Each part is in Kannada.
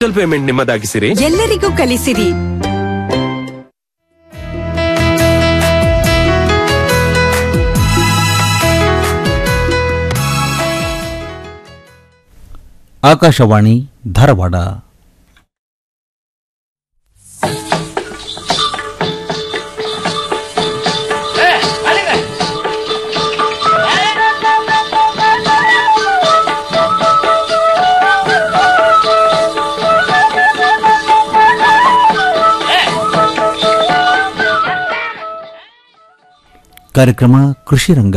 ಡಿಜಿಟಲ್ ಪೇಮೆಂಟ್ ನಿಮ್ಮದಾಗಿಸಿರಿ ಎಲ್ಲರಿಗೂ ಕಲಿಸಿರಿ ಆಕಾಶವಾಣಿ ಧಾರವಾಡ ಕಾರ್ಯಕ್ರಮ ಕೃಷಿ ರಂಗ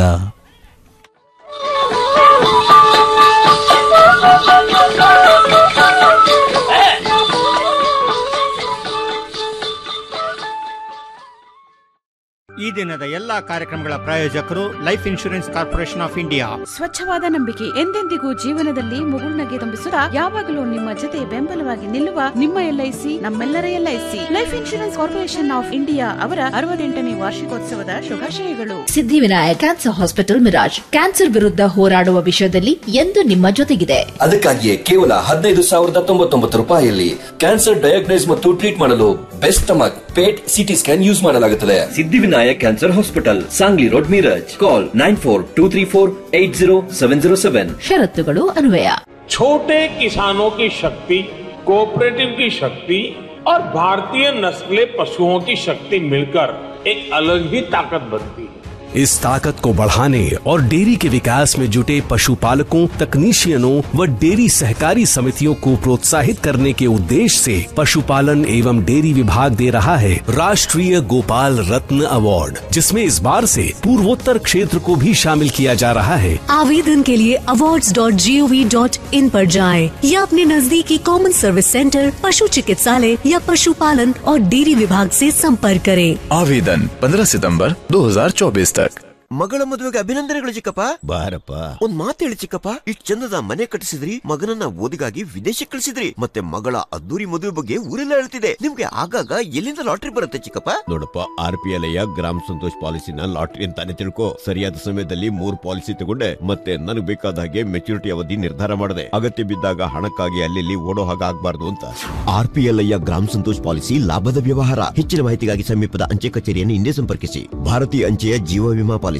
ಈ ದಿನದ ಎಲ್ಲಾ ಕಾರ್ಯಕ್ರಮಗಳ ಪ್ರಾಯೋಜಕರು Life Insurance Corporation of India ಸ್ವಚ್ಛವಾದ ನಂಬಿಕೆ ಎಂದೆಂದಿಗೂ ಜೀವನದಲ್ಲಿ ಮುಗುಳ್ನಗೆ ತುಂಬಿಸುತ್ತಾ ಯಾವಾಗಲೂ ನಿಮ್ಮ ಜೊತೆ ಬೆಂಬಲವಾಗಿ ನಿಲ್ಲುವ ನಿಮ್ಮ ಎಲ್ಐಸಿ ನಮ್ಮೆಲ್ಲರ LIC Life Insurance Corporation of India ಅವರ ಅರವತ್ತೆಂಟನೇ ವಾರ್ಷಿಕೋತ್ಸವದ ಶುಭಾಶಯಗಳು Siddhivinayak Cancer Hospital Miraj cancer ವಿರುದ್ಧ ಹೋರಾಡುವ ವಿಷಯದಲ್ಲಿ ಎಂದು ನಿಮ್ಮ ಜೊತೆಗಿದೆ ಅದಕ್ಕಾಗಿಯೇ ಕೇವಲ ಹದಿನೈದು ಸಾವಿರದ ತೊಂಬತ್ತೊಂಬತ್ತು ರೂಪಾಯಿಯಲ್ಲಿ ಕ್ಯಾನ್ಸರ್ ಡಯಾಗ್ನೈಸ್ ಮತ್ತು ಟ್ರೀಟ್ ಮಾಡಲು best stomach PET CT scan use ಮಾಡಲಾಗುತ್ತದೆ Siddhivinayak Cancer Hospital Sangli road Miraj call nine four two three four eight zero seven zero seven ಷರತ್ತುಗಳು ಅನ್ವಯ छोटे किसानों की शक्ति कोऑपरेटिव की शक्ति और भारतीय नस्ले पशुओं की शक्ति मिलकर एक अलग ही ताकत बनती है इस ताकत को बढ़ाने और डेयरी के विकास में जुटे पशुपालकों तकनीशियनों व डेयरी सहकारी समितियों को प्रोत्साहित करने के उद्देश्य से पशुपालन एवं डेयरी विभाग दे रहा है राष्ट्रीय गोपाल रत्न अवार्ड जिसमें इस बार से पूर्वोत्तर क्षेत्र को भी शामिल किया जा रहा है आवेदन के लिए awards.gov.in पर जाएं या अपने नजदीकी कॉमन सर्विस सेंटर पशु चिकित्सालय या पशुपालन और डेयरी विभाग से संपर्क करें आवेदन 15 सितंबर 2024 तक ಮಗಳ ಮದುವೆಗೆ ಅಭಿನಂದನೆಗಳು ಚಿಕ್ಕಪ್ಪ ಬಾರಪ್ಪ ಒಂದ್ ಮಾತು ಹೇಳಿ ಚಿಕ್ಕಪ್ಪ ಇಷ್ಟ್ ಚಂದದ ಮನೆ ಕಟ್ಟಿಸಿದ್ರಿ ಮಗನನ್ನ ಓದಿಗಾಗಿ ವಿದೇಶಕ್ಕೆ ಕಳಿಸಿದ್ರಿ ಮತ್ತೆ ಮಗಳ ಅದ್ದೂರಿ ಮದುವೆ ಬಗ್ಗೆ ಊರೆಲ್ಲ ಹೇಳ್ತಿದೆ ನಿಮ್ಗೆ ಆಗಾಗ ಎಲ್ಲಿಂದ ಲಾಟ್ರಿ ಬರುತ್ತೆ ಚಿಕ್ಕಪ್ಪ ನೋಡಪ್ಪ ಆರ್ ಪಿ ಎಲ್ ಗ್ರಾಮ ಸಂತೋಷ್ ಪಾಲಿಸಿನ ಲಾಟ್ರಿ ಅಂತಾನೆ ತಿಳ್ಕೊ ಸರಿಯಾದ ಸಮಯದಲ್ಲಿ ಮೂರ್ ಪಾಲಿಸಿ ತಗೊಂಡೆ ಮತ್ತೆ ನನಗೆ ಬೇಕಾದ ಹಾಗೆ ಮೆಚುರಿಟಿ ಅವಧಿ ನಿರ್ಧಾರ ಮಾಡಿದೆ ಅಗತ್ಯ ಬಿದ್ದಾಗ ಹಣಕ್ಕಾಗಿ ಅಲ್ಲಿ ಓಡೋ ಹಾಗೆ ಆಗ್ಬಾರ್ದು ಅಂತ ಆರ್ ಪಿ ಎಲ್ ಐಯ ಗ್ರಾಮ ಸಂತೋಷ್ ಪಾಲಿಸಿ ಲಾಭದ ವ್ಯವಹಾರ ಹೆಚ್ಚಿನ ಮಾಹಿತಿಗಾಗಿ ಸಮೀಪದ ಅಂಚೆ ಕಚೇರಿಯನ್ನು ಹಿಂದೆ ಸಂಪರ್ಕಿಸಿ ಭಾರತೀಯ ಅಂಚೆಯ ಜೀವ ವಿಮಾ ಪಾಲಿಸಿ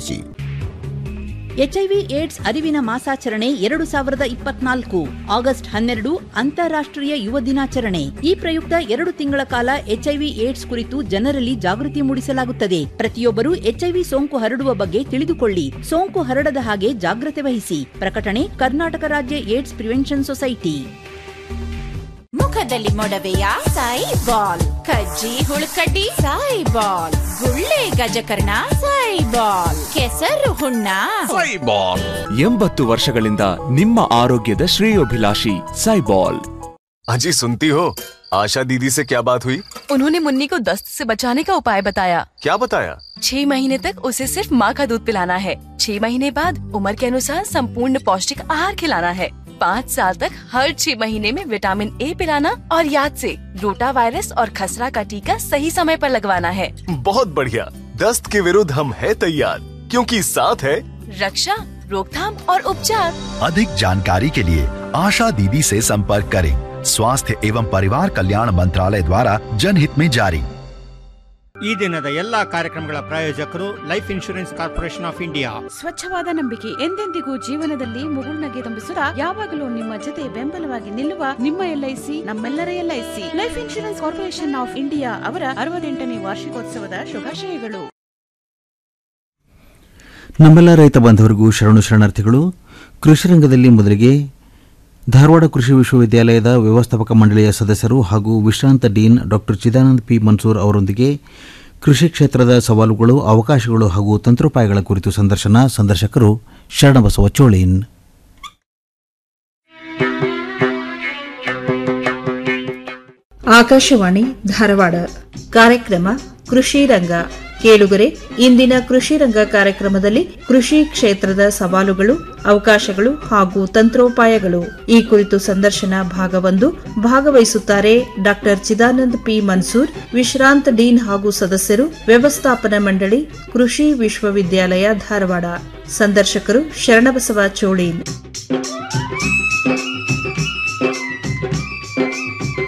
ಎಚ್ಐವಿ ಏಡ್ಸ್ ಅರಿವಿನ ಮಾಸಾಚರಣೆ ಎರಡು ಸಾವಿರದ ಇಪ್ಪತ್ನಾಲ್ಕು ಆಗಸ್ಟ್ ಹನ್ನೆರಡು ಅಂತಾರಾಷ್ಟ್ರೀಯ ಯುವ ದಿನಾಚರಣೆ ಈ ಪ್ರಯುಕ್ತ ಎರಡು ತಿಂಗಳ ಕಾಲ ಎಚ್ಐವಿ ಏಡ್ಸ್ ಕುರಿತು ಜನರಲ್ಲಿ ಜಾಗೃತಿ ಮೂಡಿಸಲಾಗುತ್ತದೆ ಪ್ರತಿಯೊಬ್ಬರು ಎಚ್ಐವಿ ಸೋಂಕು ಹರಡುವ ಬಗ್ಗೆ ತಿಳಿದುಕೊಳ್ಳಿ ಸೋಂಕು ಹರಡದ ಹಾಗೆ ಜಾಗ್ರತೆ ವಹಿಸಿ ಪ್ರಕಟಣೆ ಕರ್ನಾಟಕ ರಾಜ್ಯ ಏಡ್ಸ್ ಪ್ರಿವೆನ್ಷನ್ ಸೊಸೈಟಿ ಮುಖದಲ್ಲಿ ಮೊಡವೆಯ ಸಾಯಿ ಬಾಲ್ ಕಜ್ಜಿ ಹುಳುಕಡ್ಡಿ ಸಾಯಿ ಬಾಲ್ ಗುಳ್ಳೆ ಗಜಕರ್ಣ ಸಾಯಿ ಬಾಲ್ ಕೆಸರು ಹುಣ್ಣ ಎಂಬತ್ತು ವರ್ಷಗಳಿಂದ ನಿಮ್ಮ ಆರೋಗ್ಯದ ಶ್ರೇಯೋಭಿಲಾಷಿ ಸೈಬಾಲ್ अजी सुनती हो आशा दीदी से क्या बात हुई उन्होंने मुन्नी को दस्त से बचाने का उपाय बताया क्या बताया छह महीने तक उसे सिर्फ माँ का दूध पिलाना है छह महीने बाद उम्र के अनुसार संपूर्ण पौष्टिक आहार खिलाना है पाँच साल तक हर छह महीने में विटामिन ए पिलाना और याद से रोटा वायरस और खसरा का टीका सही समय पर लगवाना है बहुत बढ़िया दस्त के विरुद्ध हम है तैयार क्योंकि साथ है रक्षा रोकथाम और उपचार अधिक जानकारी के लिए आशा दीदी से संपर्क करें स्वास्थ्य एवं परिवार कल्याण मंत्रालय द्वारा जनहित में जारी ಈ ದಿನದ ಎಲ್ಲಾ ಕಾರ್ಯಕ್ರಮಗಳ ಪ್ರಾಯೋಜಕರು Life Insurance Corporation of India ಸ್ವಚ್ಛವಾದ ನಂಬಿಕೆ ಎಂದೆಂದಿಗೂ ಜೀವನದಲ್ಲಿ ಮುಗುಳ್ನಗೆ ತುಂಬಿಸುತ್ತಾ ಯಾವಾಗಲೂ ನಿಮ್ಮ ಜೊತೆ ಬೆಂಬಲವಾಗಿ ನಿಲ್ಲುವ ನಿಮ್ಮ ಎಲ್ಐಸಿ ನಮ್ಮೆಲ್ಲರ LIC Life Insurance Corporation of India ಅವರ ಅರವತ್ತೆಂಟನೇ ವಾರ್ಷಿಕೋತ್ಸವದ ಶುಭಾಶಯಗಳು ನಮ್ಮೆಲ್ಲ ರೈತ ಬಾಂಧವರಿಗೂ ಶರಣು ಶರಣಾರ್ಥಿಗಳು ಕೃಷಿ ರಂಗದಲ್ಲಿ ಮೊದಲಿಗೆ ಧಾರವಾಡ ಕೃಷಿ ವಿಶ್ವವಿದ್ಯಾಲಯದ ವ್ಯವಸ್ಥಾಪಕ ಮಂಡಳಿಯ ಸದಸ್ಯರು ಹಾಗೂ ವಿಶ್ರಾಂತ dean doctor Chidanand P Mansur ಅವರೊಂದಿಗೆ ಕೃಷಿ ಕ್ಷೇತ್ರದ ಸವಾಲುಗಳು ಅವಕಾಶಗಳು ಹಾಗೂ ತಂತ್ರೋಪಾಯಗಳ ಕುರಿತು ಸಂದರ್ಶನ ಸಂದರ್ಶಕರು ಶರಣಬಸವ ಚೋಳೀನ್ ಆಕಾಶವಾಣಿ ಧಾರವಾಡ ಕಾರ್ಯಕ್ರಮ ಕೃಷಿ ರಂಗ ಕೇಳುಗರೆ ಇಂದಿನ ಕೃಷಿ ರಂಗ ಕಾರ್ಯಕ್ರಮದಲ್ಲಿ ಕೃಷಿ ಕ್ಷೇತ್ರದ ಸವಾಲುಗಳು ಅವಕಾಶಗಳು ಹಾಗೂ ತಂತ್ರೋಪಾಯಗಳು ಈ ಕುರಿತು ಸಂದರ್ಶನ ಭಾಗ ಒಂದು ಭಾಗವಹಿಸುತ್ತಾರೆ ಡಾಕ್ಟರ್ ಚಿದಾನಂದ್ ಪಿ ಮನ್ಸೂರ್ ವಿಶ್ರಾಂತ ಡೀನ್ ಹಾಗೂ ಸದಸ್ಯರು ವ್ಯವಸ್ಥಾಪನಾ ಮಂಡಳಿ ಕೃಷಿ ವಿಶ್ವವಿದ್ಯಾಲಯ ಧಾರವಾಡ ಸಂದರ್ಶಕರು ಶರಣಬಸವ ಚೋಳೀನ್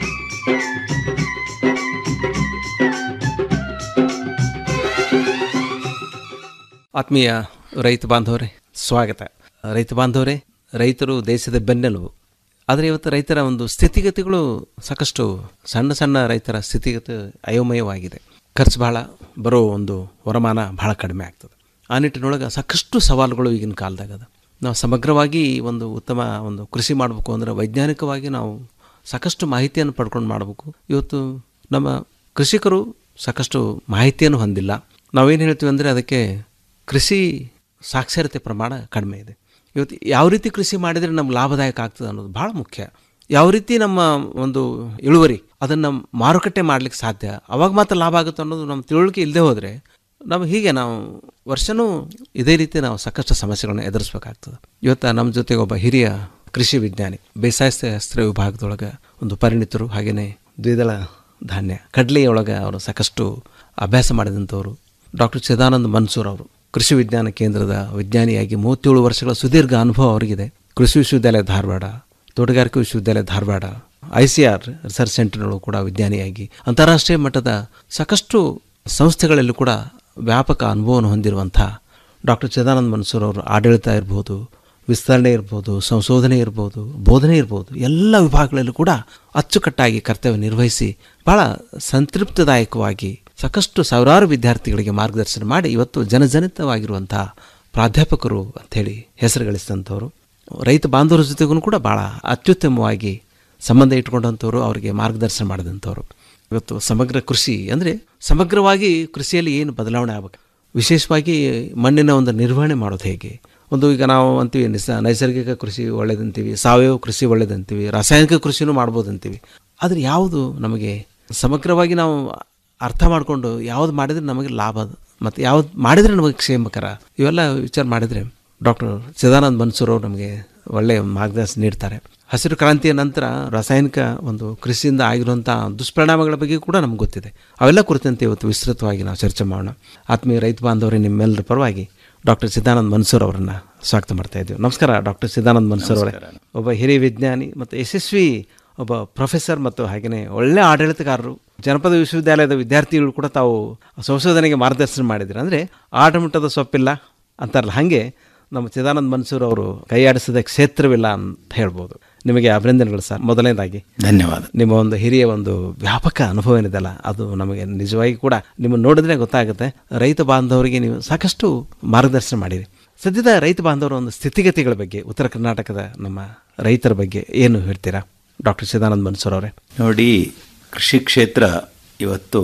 ಆತ್ಮೀಯ ರೈತ ಬಾಂಧವರೇ ಸ್ವಾಗತ ರೈತ ಬಾಂಧವರೇ ರೈತರು ದೇಶದ ಬೆನ್ನೆಲುಬು ಆದರೆ ಇವತ್ತು ರೈತರ ಒಂದು ಸ್ಥಿತಿಗತಿಗಳು ಸಾಕಷ್ಟು ಸಣ್ಣ ಸಣ್ಣ ರೈತರ ಸ್ಥಿತಿಗತಿ ಅಯೋಮಯವಾಗಿದೆ ಖರ್ಚು ಭಾಳ ಬರೋ ಒಂದು ವರಮಾನ ಭಾಳ ಕಡಿಮೆ ಆಗ್ತದೆ ಆ ನಿಟ್ಟಿನೊಳಗೆ ಸಾಕಷ್ಟು ಸವಾಲುಗಳು ಈಗಿನ ಕಾಲದಾಗ ಅದ ನಾವು ಸಮಗ್ರವಾಗಿ ಒಂದು ಉತ್ತಮ ಒಂದು ಕೃಷಿ ಮಾಡಬೇಕು ಅಂದರೆ ವೈಜ್ಞಾನಿಕವಾಗಿ ನಾವು ಸಾಕಷ್ಟು ಮಾಹಿತಿಯನ್ನು ಪಡ್ಕೊಂಡು ಮಾಡಬೇಕು ಇವತ್ತು ನಮ್ಮ ಕೃಷಿಕರು ಸಾಕಷ್ಟು ಮಾಹಿತಿಯನ್ನು ಹೊಂದಿಲ್ಲ ನಾವೇನು ಹೇಳ್ತೀವಿ ಅಂದರೆ ಅದಕ್ಕೆ ಕೃಷಿ ಸಾಕ್ಷರತೆ ಪ್ರಮಾಣ ಕಡಿಮೆ ಇದೆ ಇವತ್ತು ಯಾವ ರೀತಿ ಕೃಷಿ ಮಾಡಿದರೆ ನಮ್ಗೆ ಲಾಭದಾಯಕ ಆಗ್ತದೆ ಅನ್ನೋದು ಭಾಳ ಮುಖ್ಯ ಯಾವ ರೀತಿ ನಮ್ಮ ಒಂದು ಇಳುವರಿ ಅದನ್ನು ಮಾರುಕಟ್ಟೆ ಮಾಡಲಿಕ್ಕೆ ಸಾಧ್ಯ ಅವಾಗ ಮಾತ್ರ ಲಾಭ ಆಗುತ್ತೆ ಅನ್ನೋದು ನಮ್ಮ ತಿಳುವಳಿಕೆ ಇಲ್ಲದೆ ಹೋದರೆ ನಾವು ಹೀಗೆ ನಾವು ವರ್ಷನೂ ಇದೇ ರೀತಿ ನಾವು ಸಾಕಷ್ಟು ಸಮಸ್ಯೆಗಳನ್ನ ಎದುರಿಸ್ಬೇಕಾಗ್ತದೆ ಇವತ್ತು ನಮ್ಮ ಜೊತೆಗೆ ಒಬ್ಬ ಹಿರಿಯ ಕೃಷಿ ವಿಜ್ಞಾನಿ ಬೇಸಾಯ ಶಾಸ್ತ್ರ ವಿಭಾಗದೊಳಗೆ ಒಂದು ಪರಿಣಿತರು ಹಾಗೆಯೇ ದ್ವಿದಳ ಧಾನ್ಯ ಕಡಲೆಯೊಳಗೆ ಅವರು ಸಾಕಷ್ಟು ಅಭ್ಯಾಸ ಮಾಡಿದಂಥವ್ರು ಡಾಕ್ಟರ್ ಚಿದಾನಂದ್ ಮನ್ಸೂರ್ ಅವರು ಕೃಷಿ ವಿಜ್ಞಾನ ಕೇಂದ್ರದ ವಿಜ್ಞಾನಿಯಾಗಿ ಮೂವತ್ತೇಳು ವರ್ಷಗಳ ಸುದೀರ್ಘ ಅನುಭವ ಅವರಿಗಿದೆ ಕೃಷಿ ವಿಶ್ವವಿದ್ಯಾಲಯ ಧಾರವಾಡ ತೋಟಗಾರಿಕೆ ವಿಶ್ವವಿದ್ಯಾಲಯ Dharwad I C R research ಸೆಂಟರ್ನಲ್ಲೂ ಕೂಡ ವಿಜ್ಞಾನಿಯಾಗಿ ಅಂತಾರಾಷ್ಟ್ರೀಯ ಮಟ್ಟದ ಸಾಕಷ್ಟು ಸಂಸ್ಥೆಗಳಲ್ಲೂ ಕೂಡ ವ್ಯಾಪಕ ಅನುಭವವನ್ನು ಹೊಂದಿರುವಂಥ ಡಾಕ್ಟರ್ ಚಿದಾನಂದ ಮನ್ಸೂರ್ ಅವರು ಆಡಳಿತ ಇರ್ಬೋದು ವಿಸ್ತರಣೆ ಇರ್ಬೋದು ಸಂಶೋಧನೆ ಇರ್ಬೋದು ಬೋಧನೆ ಇರ್ಬೋದು ಎಲ್ಲ ವಿಭಾಗಗಳಲ್ಲೂ ಕೂಡ ಅಚ್ಚುಕಟ್ಟಾಗಿ ಕರ್ತವ್ಯ ನಿರ್ವಹಿಸಿ ಭಾಳ ಸಂತೃಪ್ತಿದಾಯಕವಾಗಿ ಸಾಕಷ್ಟು ಸಾವಿರಾರು ವಿದ್ಯಾರ್ಥಿಗಳಿಗೆ ಮಾರ್ಗದರ್ಶನ ಮಾಡಿ ಇವತ್ತು ಜನಜನಿತವಾಗಿರುವಂಥ ಪ್ರಾಧ್ಯಾಪಕರು ಅಂಥೇಳಿ ಹೆಸರು ಗಳಿಸಿದಂಥವ್ರು ರೈತ ಬಾಂಧವರ ಜೊತೆಗೂ ಕೂಡ ಭಾಳ ಅತ್ಯುತ್ತಮವಾಗಿ ಸಂಬಂಧ ಇಟ್ಕೊಂಡಂಥವ್ರು ಅವರಿಗೆ ಮಾರ್ಗದರ್ಶನ ಮಾಡಿದಂಥವ್ರು ಇವತ್ತು ಸಮಗ್ರ ಕೃಷಿ ಅಂದರೆ ಸಮಗ್ರವಾಗಿ ಕೃಷಿಯಲ್ಲಿ ಏನು ಬದಲಾವಣೆ ಆಗಬೇಕು ವಿಶೇಷವಾಗಿ ಮಣ್ಣಿನ ಒಂದು ನಿರ್ವಹಣೆ ಮಾಡೋದು ಹೇಗೆ ಒಂದು ಈಗ ನಾವು ಅಂತೀವಿ ನಿಸ ನೈಸರ್ಗಿಕ ಕೃಷಿ ಒಳ್ಳೇದಂತೀವಿ ಸಾವಯವ ಕೃಷಿ ಒಳ್ಳೇದಂತೀವಿ ರಾಸಾಯನಿಕ ಕೃಷಿನೂ ಮಾಡ್ಬೋದು ಅಂತೀವಿ ಆದರೆ ಯಾವುದು ನಮಗೆ ಸಮಗ್ರವಾಗಿ ನಾವು ಅರ್ಥ ಮಾಡಿಕೊಂಡು ಯಾವ್ದು ಮಾಡಿದರೆ ನಮಗೆ ಲಾಭ ಅದು ಮತ್ತು ಯಾವ್ದು ಮಾಡಿದರೆ ನಮಗೆ ಕ್ಷೇಮಕರ ಇವೆಲ್ಲ ವಿಚಾರ ಮಾಡಿದರೆ ಡಾಕ್ಟರ್ ಚಿದಾನಂದ್ ಮನ್ಸೂರ್ ಅವರು ನಮಗೆ ಒಳ್ಳೆಯ ಮಾರ್ಗದರ್ಶನ ನೀಡ್ತಾರೆ ಹಸಿರು ಕ್ರಾಂತಿಯ ನಂತರ ರಾಸಾಯನಿಕ ಒಂದು ಕೃಷಿಯಿಂದ ಆಗಿರುವಂಥ ದುಷ್ಪರಿಣಾಮಗಳ ಬಗ್ಗೆ ಕೂಡ ನಮ್ಗೆ ಗೊತ್ತಿದೆ ಅವೆಲ್ಲ ಕುರಿತಂತೆ ಇವತ್ತು ವಿಸ್ತೃತವಾಗಿ ನಾವು ಚರ್ಚೆ ಮಾಡೋಣ ಆತ್ಮೀಯ ರೈತ ಬಾಂಧವರೇ ನಿಮ್ಮೆಲ್ಲರ ಪರವಾಗಿ ಡಾಕ್ಟರ್ ಸಿದ್ದಾನಂದ್ ಮನ್ಸೂರ್ ಅವರನ್ನು ಸ್ವಾಗತ ಮಾಡ್ತಾ ಇದ್ದೀವಿ ನಮಸ್ಕಾರ ಡಾಕ್ಟರ್ ಸಿದ್ದಾನಂದ್ ಮನ್ಸೂರ್ ಅವರೇ ಒಬ್ಬ ಹಿರಿಯ ವಿಜ್ಞಾನಿ ಮತ್ತು ಯಶಸ್ವಿ ಒಬ್ಬ ಪ್ರೊಫೆಸರ್ ಮತ್ತು ಹಾಗೆಯೇ ಒಳ್ಳೆ ಆಡಳಿತಗಾರರು ಜನಪದ ವಿಶ್ವವಿದ್ಯಾಲಯದ ವಿದ್ಯಾರ್ಥಿಗಳು ಕೂಡ ತಾವು ಸಂಶೋಧನೆಗೆ ಮಾರ್ಗದರ್ಶನ ಮಾಡಿದ್ರು ಅಂದರೆ ಆಡಮಟ್ಟದ ಸೊಪ್ಪಿಲ್ಲ ಅಂತಾರಲ್ಲ ಹಾಗೆ ನಮ್ಮ ಚಿದಾನಂದ್ ಮನ್ಸೂರ್ ಅವರು ಕೈಯಾಡಿಸಿದ ಕ್ಷೇತ್ರವಿಲ್ಲ ಅಂತ ಹೇಳ್ಬೋದು ನಿಮಗೆ ಅಭಿನಂದನೆಗಳು ಸರ್ ಮೊದಲನೇದಾಗಿ ಧನ್ಯವಾದ ನಿಮ್ಮ ಒಂದು ಹಿರಿಯ ಒಂದು ವ್ಯಾಪಕ ಅನುಭವ ಏನಿದೆಲ್ಲ ಅದು ನಮಗೆ ನಿಜವಾಗಿ ಕೂಡ ನಿಮ್ಮನ್ನು ನೋಡಿದ್ರೆ ಗೊತ್ತಾಗುತ್ತೆ ರೈತ ಬಾಂಧವರಿಗೆ ನೀವು ಸಾಕಷ್ಟು ಮಾರ್ಗದರ್ಶನ ಮಾಡಿರಿ ಸದ್ಯದ ರೈತ ಬಾಂಧವರ ಒಂದು ಸ್ಥಿತಿಗತಿಗಳ ಬಗ್ಗೆ ಉತ್ತರ ಕರ್ನಾಟಕದ ನಮ್ಮ ರೈತರ ಬಗ್ಗೆ ಏನು ಹೇಳ್ತೀರಾ ಡಾಕ್ಟರ್ ಚಿದಾನಂದ್ ಮನ್ಸೂರ್ ಅವರೇ ನೋಡಿ ಕೃಷಿ ಕ್ಷೇತ್ರ ಇವತ್ತು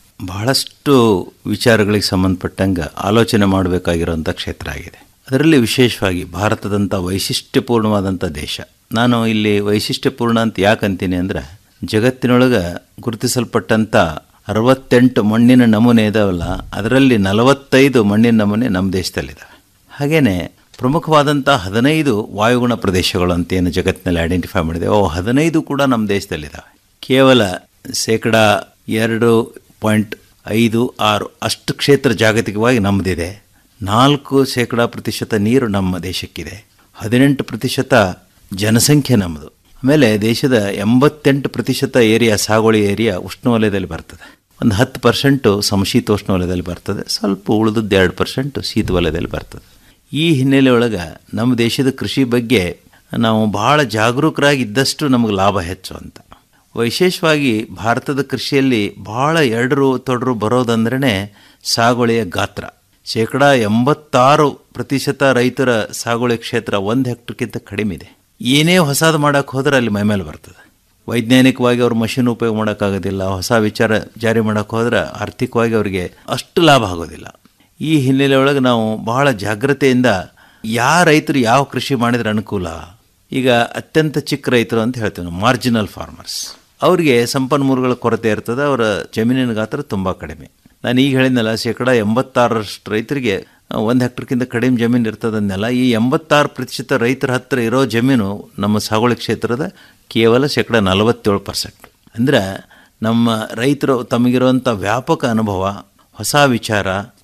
ಬಹಳಷ್ಟು ವಿಚಾರಗಳಿಗೆ ಸಂಬಂಧಪಟ್ಟಂಗೆ ಆಲೋಚನೆ ಮಾಡಬೇಕಾಗಿರೋಂಥ ಕ್ಷೇತ್ರ ಆಗಿದೆ ಅದರಲ್ಲಿ ವಿಶೇಷವಾಗಿ ಭಾರತದಂಥ ವೈಶಿಷ್ಟ್ಯಪೂರ್ಣವಾದಂಥ ದೇಶ ನಾನು ಇಲ್ಲಿ ವೈಶಿಷ್ಟ್ಯಪೂರ್ಣ ಅಂತ ಯಾಕೆ ಅಂತೀನಿ ಅಂದರೆ ಜಗತ್ತಿನೊಳಗೆ ಗುರುತಿಸಲ್ಪಟ್ಟಂಥ ಅರವತ್ತೆಂಟು ಮಣ್ಣಿನ ನಮೂನೆ ಇದಾವಲ್ಲ ಅದರಲ್ಲಿ ನಲವತ್ತೈದು ಮಣ್ಣಿನ ನಮೂನೆ ನಮ್ಮ ದೇಶದಲ್ಲಿದ್ದಾವೆ ಹಾಗೆಯೇ ಪ್ರಮುಖವಾದಂಥ ಹದಿನೈದು ವಾಯುಗುಣ ಪ್ರದೇಶಗಳು ಅಂತ ಏನು ಜಗತ್ತಿನಲ್ಲಿ ಐಡೆಂಟಿಫೈ ಮಾಡಿದೆ ಅವು ಹದಿನೈದು ಕೂಡ ನಮ್ಮ ದೇಶದಲ್ಲಿದ್ದಾವೆ ಕೇವಲ ಶೇಕಡ ಎರಡು ಪಾಯಿಂಟ್ ಐದು ಆರು ಅಷ್ಟು ಕ್ಷೇತ್ರ ಜಾಗತಿಕವಾಗಿ ನಮ್ಮದಿದೆ ನಾಲ್ಕು ಶೇಕಡ ಪ್ರತಿಶತ ನೀರು ನಮ್ಮ ದೇಶಕ್ಕಿದೆ ಹದಿನೆಂಟು ಪ್ರತಿಶತ ಜನಸಂಖ್ಯೆ ನಮ್ಮದು ಆಮೇಲೆ ದೇಶದ ಎಂಬತ್ತೆಂಟು ಪ್ರತಿಶತ ಏರಿಯಾ ಸಾಗುವಳಿ ಏರಿಯಾ ಉಷ್ಣವಲಯದಲ್ಲಿ ಬರ್ತದೆ ಒಂದು ಹತ್ತು ಪರ್ಸೆಂಟು ಸಮಶೀತೋಷ್ಣ ವಲಯದಲ್ಲಿ ಬರ್ತದೆ ಸ್ವಲ್ಪ ಉಳಿದದ್ದು ಎರಡು ಪರ್ಸೆಂಟು ಶೀತ ವಲಯದಲ್ಲಿ ಬರ್ತದೆ ಈ ಹಿನ್ನೆಲೆ ಒಳಗೆ ನಮ್ಮ ದೇಶದ ಕೃಷಿ ಬಗ್ಗೆ ನಾವು ಭಾಳ ಜಾಗರೂಕರಾಗಿದ್ದಷ್ಟು ನಮಗೆ ಲಾಭ ಹೆಚ್ಚು ಅಂತ ವಿಶೇಷವಾಗಿ ಭಾರತದ ಕೃಷಿಯಲ್ಲಿ ಭಾಳ ಎರಡರು ತೊಡರು ಬರೋದಂದ್ರೇ ಸಾಗುವಳಿಯ ಗಾತ್ರ ಶೇಕಡ ಎಂಬತ್ತಾರು ಪ್ರತಿಶತ ರೈತರ ಸಾಗುವಳಿ ಕ್ಷೇತ್ರ ಒಂದು ಹೆಕ್ಟರ್ಗಿಂತ ಕಡಿಮೆ ಇದೆ ಏನೇ ಹೊಸದು ಮಾಡೋಕ್ಕೆ ಹೋದ್ರೆ ಅಲ್ಲಿ ಮೈಮೇಲೆ ಬರ್ತದೆ ವೈಜ್ಞಾನಿಕವಾಗಿ ಅವ್ರು ಮಷಿನ್ ಉಪಯೋಗ ಮಾಡೋಕ್ಕಾಗೋದಿಲ್ಲ ಹೊಸ ವಿಚಾರ ಜಾರಿ ಮಾಡೋಕ್ಕೆ ಹೋದ್ರೆ ಆರ್ಥಿಕವಾಗಿ ಅವರಿಗೆ ಅಷ್ಟು ಲಾಭ ಆಗೋದಿಲ್ಲ ಈ ಹಿನ್ನೆಲೆ ಒಳಗೆ ನಾವು ಬಹಳ ಜಾಗ್ರತೆಯಿಂದ ಯಾವ ರೈತರು ಯಾವ ಕೃಷಿ ಮಾಡಿದ್ರೆ ಅನುಕೂಲ ಈಗ ಅತ್ಯಂತ ಚಿಕ್ಕ ರೈತರು ಅಂತ ಹೇಳ್ತೀವಿ ನಾವು ಮಾರ್ಜಿನಲ್ ಫಾರ್ಮರ್ಸ್ ಅವರಿಗೆ ಸಂಪನ್ಮೂಲಗಳ ಕೊರತೆ ಇರ್ತದೆ ಅವರ ಜಮೀನಿನ ಗಾತ್ರ ತುಂಬ ಕಡಿಮೆ ನಾನು ಈಗ ಹೇಳಿದ್ನಲ್ಲ ಶೇಕಡ ಎಂಬತ್ತಾರರಷ್ಟು ರೈತರಿಗೆ ಒಂದು ಹೆಕ್ಟರ್ಗಿಂತ ಕಡಿಮೆ ಜಮೀನು ಇರ್ತದನ್ನೆಲ್ಲ ಈ ಎಂಬತ್ತಾರು ಪ್ರತಿಶತ ರೈತರ ಹತ್ತಿರ ಇರೋ ಜಮೀನು ನಮ್ಮ ಸಾಗುವಳಿ ಕ್ಷೇತ್ರದ ಕೇವಲ ಶೇಕಡ ನಲವತ್ತೇಳು ಪರ್ಸೆಂಟ್ ಅಂದರೆ ನಮ್ಮ ರೈತರು ತಮಗಿರುವಂಥ ವ್ಯಾಪಕ ಅನುಭವ ಹೊಸ ವಿಚಾರ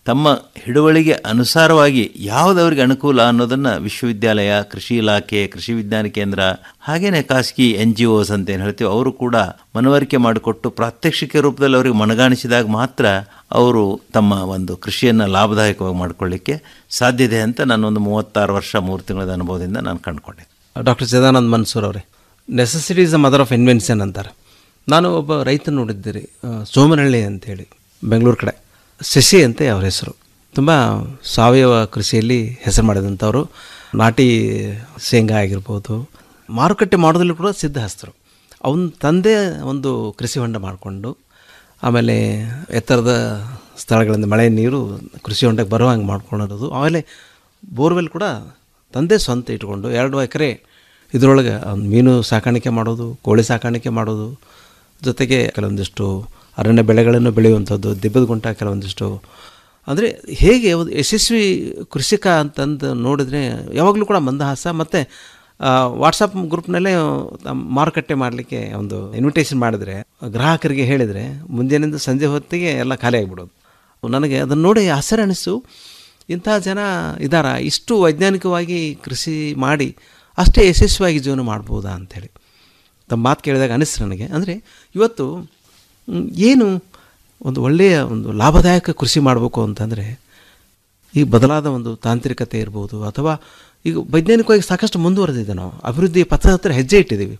ತಮ್ಮ ಹಿಡುವಳಿಗೆ ಅನುಸಾರವಾಗಿ ಯಾವುದವರಿಗೆ ಅನುಕೂಲ ಅನ್ನೋದನ್ನು ವಿಶ್ವವಿದ್ಯಾಲಯ ಕೃಷಿ ಇಲಾಖೆ ಕೃಷಿ ವಿಜ್ಞಾನ ಕೇಂದ್ರ ಹಾಗೇನೆ ಖಾಸಗಿ ಎನ್ ಜಿ ಒಸ್ ಅಂತ ಏನು ಹೇಳ್ತೀವಿ ಅವರು ಕೂಡ ಮನವರಿಕೆ ಮಾಡಿಕೊಟ್ಟು ಪ್ರಾತ್ಯಕ್ಷಿಕ ರೂಪದಲ್ಲಿ ಅವರಿಗೆ ಮನಗಾಣಿಸಿದಾಗ ಮಾತ್ರ ಅವರು ತಮ್ಮ ಒಂದು ಕೃಷಿಯನ್ನು ಲಾಭದಾಯಕವಾಗಿ ಮಾಡಿಕೊಳ್ಳಿಕ್ಕೆ ಸಾಧ್ಯತೆ ಅಂತ ನಾನೊಂದು ಮೂವತ್ತಾರು ವರ್ಷ ಮೂರು ತಿಂಗಳ ಅನುಭವದಿಂದ ನಾನು ಕಂಡುಕೊಂಡೆ ಡಾಕ್ಟರ್ ಚಿದಾನಂದ್ ಮನ್ಸೂರ್ ಅವರೇ necessity is the mother of invention ಅಂತಾರೆ ನಾನು ಒಬ್ಬ ರೈತ ನೋಡಿದ್ದೀರಿ ಆ, ಸೋಮನಹಳ್ಳಿ ಅಂತೇಳಿ ಬೆಂಗಳೂರು ಕಡೆ ಶಶಿ ಅಂತ ಅವ್ರ ಹೆಸರು ತುಂಬ ಸಾವಯವ ಕೃಷಿಯಲ್ಲಿ ಹೆಸರು ಮಾಡಿದಂಥವ್ರು ನಾಟಿ ಶೇಂಗಾ ಆಗಿರ್ಬೋದು ಮಾರುಕಟ್ಟೆ ಮಾಡೋದ್ರಲ್ಲಿ ಕೂಡ ಸಿದ್ಧಹಸ್ತರು ಅವನ ತಂದೆ ಒಂದು ಕೃಷಿ ಹೊಂಡ ಮಾಡಿಕೊಂಡು ಆಮೇಲೆ ಎತ್ತರದ ಸ್ಥಳಗಳಿಂದ ಮಳೆ ನೀರು ಕೃಷಿ ಹೊಂಡಕ್ಕೆ ಬರೋ ಹಂಗೆ ಮಾಡ್ಕೊಂಡಿರೋದು ಆಮೇಲೆ ಬೋರ್ವೆಲ್ ಕೂಡ ತಂದೆ ಸ್ವಂತ ಇಟ್ಕೊಂಡು ಎರಡು ಎಕರೆ ಇದರೊಳಗೆ ಅವ್ನು ಮೀನು ಸಾಕಾಣಿಕೆ ಮಾಡೋದು ಕೋಳಿ ಸಾಕಾಣಿಕೆ ಮಾಡೋದು ಜೊತೆಗೆ ಕೆಲವೊಂದಿಷ್ಟು ಅರಣ್ಯ ಬೆಳೆಗಳನ್ನು ಬೆಳೆಯುವಂಥದ್ದು ದಿಬ್ಬದ ಗುಂಟ ಕೆಲವೊಂದಿಷ್ಟು ಅಂದರೆ ಹೇಗೆ ಒಂದು ಯಶಸ್ವಿ ಕೃಷಿಕ ಅಂತಂದು ನೋಡಿದ್ರೆ ಯಾವಾಗಲೂ ಕೂಡ ಮಂದಹಾಸ ಮತ್ತು ವಾಟ್ಸಪ್ ಗ್ರೂಪ್ನಲ್ಲೇ ತಮ್ಮ ಮಾರುಕಟ್ಟೆ ಮಾಡಲಿಕ್ಕೆ ಒಂದು ಇನ್ವಿಟೇಷನ್ ಮಾಡಿದರೆ ಗ್ರಾಹಕರಿಗೆ ಹೇಳಿದರೆ ಮುಂಜಾನೆಯಿಂದ ಸಂಜೆ ಹೊತ್ತಿಗೆ ಎಲ್ಲ ಖಾಲಿ ಆಗಿಬಿಡೋದು ನನಗೆ ಅದನ್ನು ನೋಡಿ ಆಶ್ಚರ್ಯ ಅನಿಸ್ತು ಇಂಥ ಜನ ಇದ್ದಾರಾ ಇಷ್ಟು ವೈಜ್ಞಾನಿಕವಾಗಿ ಕೃಷಿ ಮಾಡಿ ಅಷ್ಟೇ ಯಶಸ್ವಿಯಾಗಿ ಜೀವನ ಮಾಡ್ಬೋದಾ ಅಂಥೇಳಿ ತಮ್ಮ ಮಾತು ಕೇಳಿದಾಗ ಅನಿಸ್ತು ನನಗೆ ಅಂದರೆ ಇವತ್ತು ಮ್, ಏನು ಒಂದು ಒಳ್ಳೆಯ ಒಂದು ಲಾಭದಾಯಕ ಕೃಷಿ ಮಾಡಬೇಕು ಅಂತಂದರೆ ಈ ಬದಲಾದ ಒಂದು ತಾಂತ್ರಿಕತೆ ಇರ್ಬೋದು ಅಥವಾ ಈಗ ವೈಜ್ಞಾನಿಕವಾಗಿ ಸಾಕಷ್ಟು ಮುಂದುವರೆದಿದೆ ನಾವು ಅಭಿವೃದ್ಧಿ ಪಥದ ಹತ್ರ ಹೆಜ್ಜೆ ಇಟ್ಟಿದ್ದೀವಿ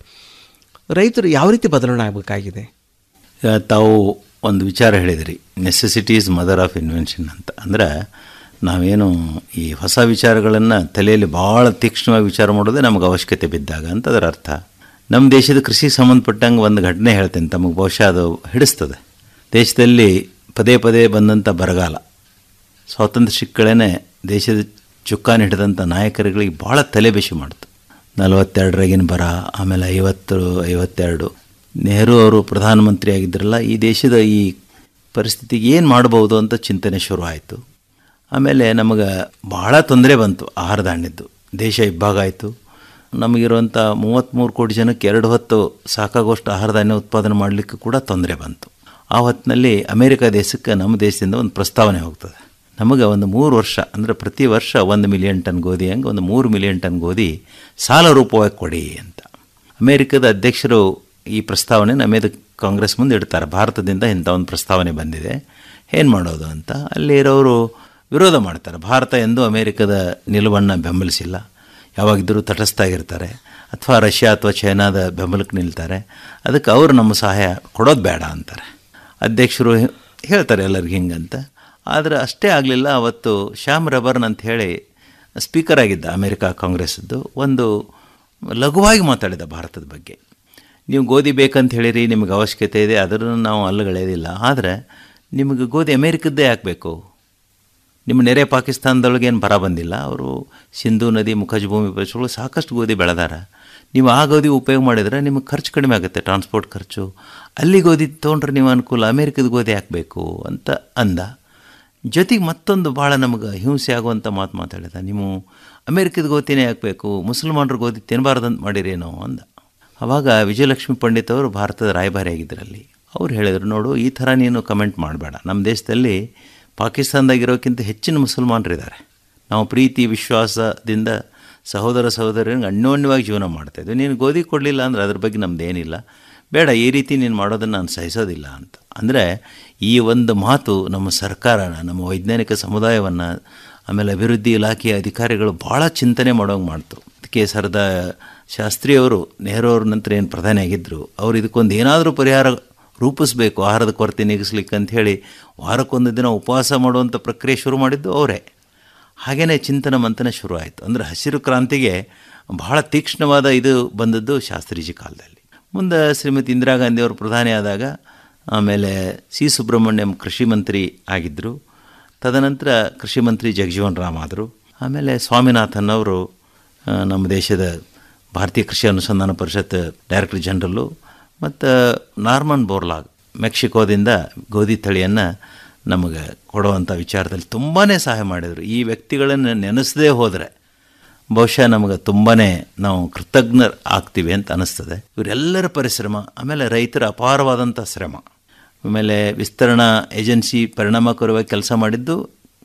ರೈತರು ಯಾವ ರೀತಿ ಬದಲಾವಣೆ ಆಗಬೇಕಾಗಿದೆ ಈಗ ತಾವು ಒಂದು ವಿಚಾರ ಹೇಳಿದಿರಿ necessity is mother of invention ಅಂತ ಅಂದರೆ ನಾವೇನು ಈ ಹೊಸ ವಿಚಾರಗಳನ್ನು ತಲೆಯಲ್ಲಿ ಭಾಳ ತೀಕ್ಷ್ಣವಾಗಿ ವಿಚಾರ ಮಾಡೋದೇ ನಮಗೆ ಅವಶ್ಯಕತೆ ಬಿದ್ದಾಗ ಅಂತ ಅದರ ಅರ್ಥ ನಮ್ಮ ದೇಶದ ಕೃಷಿಗೆ ಸಂಬಂಧಪಟ್ಟಂಗೆ ಒಂದು ಘಟನೆ ಹೇಳ್ತೇನೆ ತಮಗೆ ಬಹುಶಃ ಅದು ಹಿಡಿಸ್ತದೆ ದೇಶದಲ್ಲಿ ಪದೇ ಪದೇ ಬಂದಂಥ ಬರಗಾಲ ಸ್ವಾತಂತ್ರ್ಯ ಸಿಕ್ಕಳೇ ದೇಶದ ಚುಕ್ಕಾಣಿ ಹಿಡಿದಂಥ ನಾಯಕರುಗಳಿಗೆ ಭಾಳ ತಲೆಬಿಸಿ ಮಾಡ್ತು ನಲವತ್ತೆರಡರಾಗಿನ ಬರ ಆಮೇಲೆ ಐವತ್ತು ಐವತ್ತೆರಡು ನೆಹರು ಅವರು ಪ್ರಧಾನಮಂತ್ರಿ ಆಗಿದ್ರಲ್ಲ ಈ ದೇಶದ ಈ ಪರಿಸ್ಥಿತಿಗೆ ಏನು ಮಾಡ್ಬೋದು ಅಂತ ಚಿಂತನೆ ಶುರುವಾಯಿತು ಆಮೇಲೆ ನಮಗೆ ಭಾಳ ತೊಂದರೆ ಬಂತು ಆಹಾರ ಧಾನ್ಯದ್ದು ದೇಶ ಇಬ್ಬಾಗ ಆಯಿತು ನಮಗಿರುವಂಥ ಮೂವತ್ತ್ಮೂರು ಕೋಟಿ ಜನಕ್ಕೆ ಎರಡು ಹೊತ್ತು ಸಾಕಾಗುವಷ್ಟು ಆಹಾರ ಧಾನ್ಯ ಉತ್ಪಾದನೆ ಮಾಡಲಿಕ್ಕೆ ಕೂಡ ತೊಂದರೆ ಬಂತು ಆ ಹೊತ್ತಿನಲ್ಲಿ ಅಮೇರಿಕ ದೇಶಕ್ಕೆ ನಮ್ಮ ದೇಶದಿಂದ ಒಂದು ಪ್ರಸ್ತಾವನೆ ಹೋಗ್ತದೆ ನಮಗೆ ಒಂದು ಮೂರು ವರ್ಷ ಅಂದರೆ ಪ್ರತಿ ವರ್ಷ ಒಂದು ಮಿಲಿಯನ್ ಟನ್ ಗೋಧಿ ಹಂಗೆ ಒಂದು ಮೂರು ಮಿಲಿಯನ್ ಟನ್ ಗೋಧಿ ಸಾಲ ರೂಪವಾಗಿ ಕೊಡಿ ಅಂತ ಅಮೇರಿಕದ ಅಧ್ಯಕ್ಷರು ಈ ಪ್ರಸ್ತಾವನೆ ನಮೇದ ಕಾಂಗ್ರೆಸ್ ಮುಂದೆ ಇಡ್ತಾರೆ ಭಾರತದಿಂದ ಇಂಥ ಒಂದು ಪ್ರಸ್ತಾವನೆ ಬಂದಿದೆ ಏನು ಮಾಡೋದು ಅಂತ ಅಲ್ಲಿರೋರು ವಿರೋಧ ಮಾಡ್ತಾರೆ ಭಾರತ ಎಂದೂ ಅಮೇರಿಕದ ನಿಲುವನ್ನು ಬೆಂಬಲಿಸಿಲ್ಲ ಯಾವಾಗಿದ್ದರೂ ತಟಸ್ಥ ಆಗಿರ್ತಾರೆ ಅಥವಾ ರಷ್ಯಾ ಅಥವಾ ಚೈನಾದ ಬೆಂಬಲಕ್ಕೆ ನಿಲ್ತಾರೆ ಅದಕ್ಕೆ ಅವರು ನಮ್ಮ ಸಹಾಯ ಕೊಡೋದು ಬೇಡ ಅಂತಾರೆ ಅಧ್ಯಕ್ಷರು ಹೇ- ಹೇಳ್ತಾರೆ ಎಲ್ಲರಿಗೆ ಹಿಂಗಂತ ಆದರೆ ಅಷ್ಟೇ ಆಗಲಿಲ್ಲ ಅವತ್ತು ಶ್ಯಾಮ್ ರಬರ್ನ್ ಅಂತ ಹೇಳಿ ಸ್ಪೀಕರ್ ಆಗಿದ್ದ ಅಮೇರಿಕಾ ಕಾಂಗ್ರೆಸ್ಸದ್ದು ಒಂದು ಲಘುವಾಗಿ ಮಾತಾಡಿದ ಭಾರತದ ಬಗ್ಗೆ ನೀವು ಗೋಧಿ ಬೇಕಂತ ಹೇಳಿರಿ ನಿಮಗೆ ಅವಶ್ಯಕತೆ ಇದೆ ಅದನ್ನು ನಾವು ಅಲ್ಲಗಳೆಯೋದಿಲ್ಲ ಆದರೆ ನಿಮಗೆ ಗೋಧಿ ಅಮೇರಿಕದ್ದೇ ಹಾಕಬೇಕು ನಿಮ್ಮ ನೆರೆ ಪಾಕಿಸ್ತಾನದೊಳಗೆ ಏನು ಬರ ಬಂದಿಲ್ಲ ಅವರು ಸಿಂಧೂ ನದಿ ಮುಖಜ ಭೂಮಿ ಪ್ರದೇಶಗಳು ಸಾಕಷ್ಟು ಗೋಧಿ ಬೆಳೆದಾರ ನೀವು ಆ ಗೋಧಿ ಉಪಯೋಗ ಮಾಡಿದರೆ ನಿಮಗೆ ಖರ್ಚು ಕಡಿಮೆ ಆಗುತ್ತೆ ಟ್ರಾನ್ಸ್ಪೋರ್ಟ್ ಖರ್ಚು ಅಲ್ಲಿ ಗೋಧಿ ತೊಗೊಂಡ್ರೆ ನೀವು ಅನುಕೂಲ ಅಮೇರಿಕದ ಗೋಧಿ ಹಾಕಬೇಕು ಅಂತ ಅಂದ ಜೊತೆಗೆ ಮತ್ತೊಂದು ಭಾಳ ನಮಗೆ ಹಿಂಸೆ ಆಗುವಂಥ ಮಾತು ಮಾತಾಡಿದ ನೀವು ಅಮೇರಿಕದ ಗೋಧಿನೇ ಹಾಕಬೇಕು ಮುಸಲ್ಮಾನರ ಗೋಧಿ ತಿನ್ನಬಾರ್ದಂತ ಮಾಡಿರೇನೋ ಅಂದ ಆವಾಗ ವಿಜಯಲಕ್ಷ್ಮಿ ಪಂಡಿತ್ ಅವರು ಭಾರತದ ರಾಯಭಾರಿ ಆಗಿದ್ದರಲ್ಲಿ ಅವ್ರು ಹೇಳಿದರು ನೋಡು ಈ ಥರ ನೀನು ಕಮೆಂಟ್ ಮಾಡಬೇಡ ನಮ್ಮ ದೇಶದಲ್ಲಿ ಪಾಕಿಸ್ತಾನದಾಗಿರೋಕ್ಕಿಂತ ಹೆಚ್ಚಿನ ಮುಸಲ್ಮಾನರಿದ್ದಾರೆ ನಾವು ಪ್ರೀತಿ ವಿಶ್ವಾಸದಿಂದ ಸಹೋದರ ಸಹೋದರರಿಗೆ ಅನ್ಯೋನ್ಯವಾಗಿ ಜೀವನ ಮಾಡ್ತಾಯಿದ್ವಿ ನೀನು ಗೋಧಿ ಕೊಡಲಿಲ್ಲ ಅಂದರೆ ಅದ್ರ ಬಗ್ಗೆ ನಮ್ಮದೇನಿಲ್ಲ ಬೇಡ ಈ ರೀತಿ ನೀನು ಮಾಡೋದನ್ನು ನಾನು ಸಹಿಸೋದಿಲ್ಲ ಅಂತ ಅಂದರೆ ಈ ಒಂದು ಮಾತು ನಮ್ಮ ಸರ್ಕಾರನ ನಮ್ಮ ವೈಜ್ಞಾನಿಕ ಸಮುದಾಯವನ್ನು ಆಮೇಲೆ ಅಭಿವೃದ್ಧಿ ಇಲಾಖೆಯ ಅಧಿಕಾರಿಗಳು ಭಾಳ ಚಿಂತನೆ ಮಾಡೋಂಗೆ ಮಾಡ್ತು ಅದಕ್ಕೆ ಸರದ ಶಾಸ್ತ್ರಿಯವರು ನೆಹರು ಅವ್ರ ನಂತರ ಏನು ಪ್ರಧಾನಿ ಆಗಿದ್ದರು ಅವ್ರು ಇದಕ್ಕೊಂದು ಏನಾದರೂ ಪರಿಹಾರ ರೂಪಿಸಬೇಕು ಆಹಾರದ ಕೊರತೆ ನೀಗಿಸ್ಲಿಕ್ಕೆ ಅಂತ ಹೇಳಿ ವಾರಕ್ಕೊಂದು ದಿನ ಉಪವಾಸ ಮಾಡುವಂಥ ಪ್ರಕ್ರಿಯೆ ಶುರು ಮಾಡಿದ್ದು ಅವರೇ ಹಾಗೆಯೇ ಚಿಂತನ ಮಂಥನ ಶುರು ಆಯಿತು ಅಂದರೆ ಹಸಿರು ಕ್ರಾಂತಿಗೆ ಬಹಳ ತೀಕ್ಷ್ಣವಾದ ಇದು ಬಂದದ್ದು ಶಾಸ್ತ್ರೀಜಿ ಕಾಲದಲ್ಲಿ ಮುಂದೆ ಶ್ರೀಮತಿ ಇಂದಿರಾ ಗಾಂಧಿ ಅವರು ಪ್ರಧಾನಿ ಆದಾಗ ಆಮೇಲೆ ಸಿ ಸುಬ್ರಹ್ಮಣ್ಯಂ ಕೃಷಿ ಮಂತ್ರಿ ಆಗಿದ್ದರು ತದನಂತರ ಕೃಷಿ ಮಂತ್ರಿ ಜಗಜೀವನ್ ರಾಮ್ ಆದರು ಆಮೇಲೆ ಸ್ವಾಮಿನಾಥನ್ ಅವರು ಆ, ನಮ್ಮ ದೇಶದ ಭಾರತೀಯ ಕೃಷಿ ಅನುಸಂಧಾನ ಪರಿಷತ್ ಡೈರೆಕ್ಟರ್ ಜನರಲ್ಲು ಮತ್ತು ನಾರ್ಮನ್ ಬೋರ್ಲಾಗ್ ಮೆಕ್ಸಿಕೋದಿಂದ ಗೋಧಿ ತಳಿಯನ್ನು ನಮಗೆ ಕೊಡುವಂಥ ವಿಚಾರದಲ್ಲಿ ತುಂಬಾ ಸಹಾಯ ಮಾಡಿದರು ಈ ವ್ಯಕ್ತಿಗಳನ್ನು ನೆನೆಸದೇ ಹೋದರೆ ಬಹುಶಃ ನಮಗೆ ತುಂಬಾ ನಾವು ಕೃತಜ್ಞರು ಆಗ್ತೀವಿ ಅಂತ ಅನಿಸ್ತದೆ ಇವರೆಲ್ಲರ ಪರಿಶ್ರಮ ಆಮೇಲೆ ರೈತರ ಅಪಾರವಾದಂಥ ಶ್ರಮ ಆಮೇಲೆ ವಿಸ್ತರಣಾ ಏಜೆನ್ಸಿ ಪರಿಣಾಮಕಾರಿಯಾಗಿ ಕೆಲಸ ಮಾಡಿದ್ದು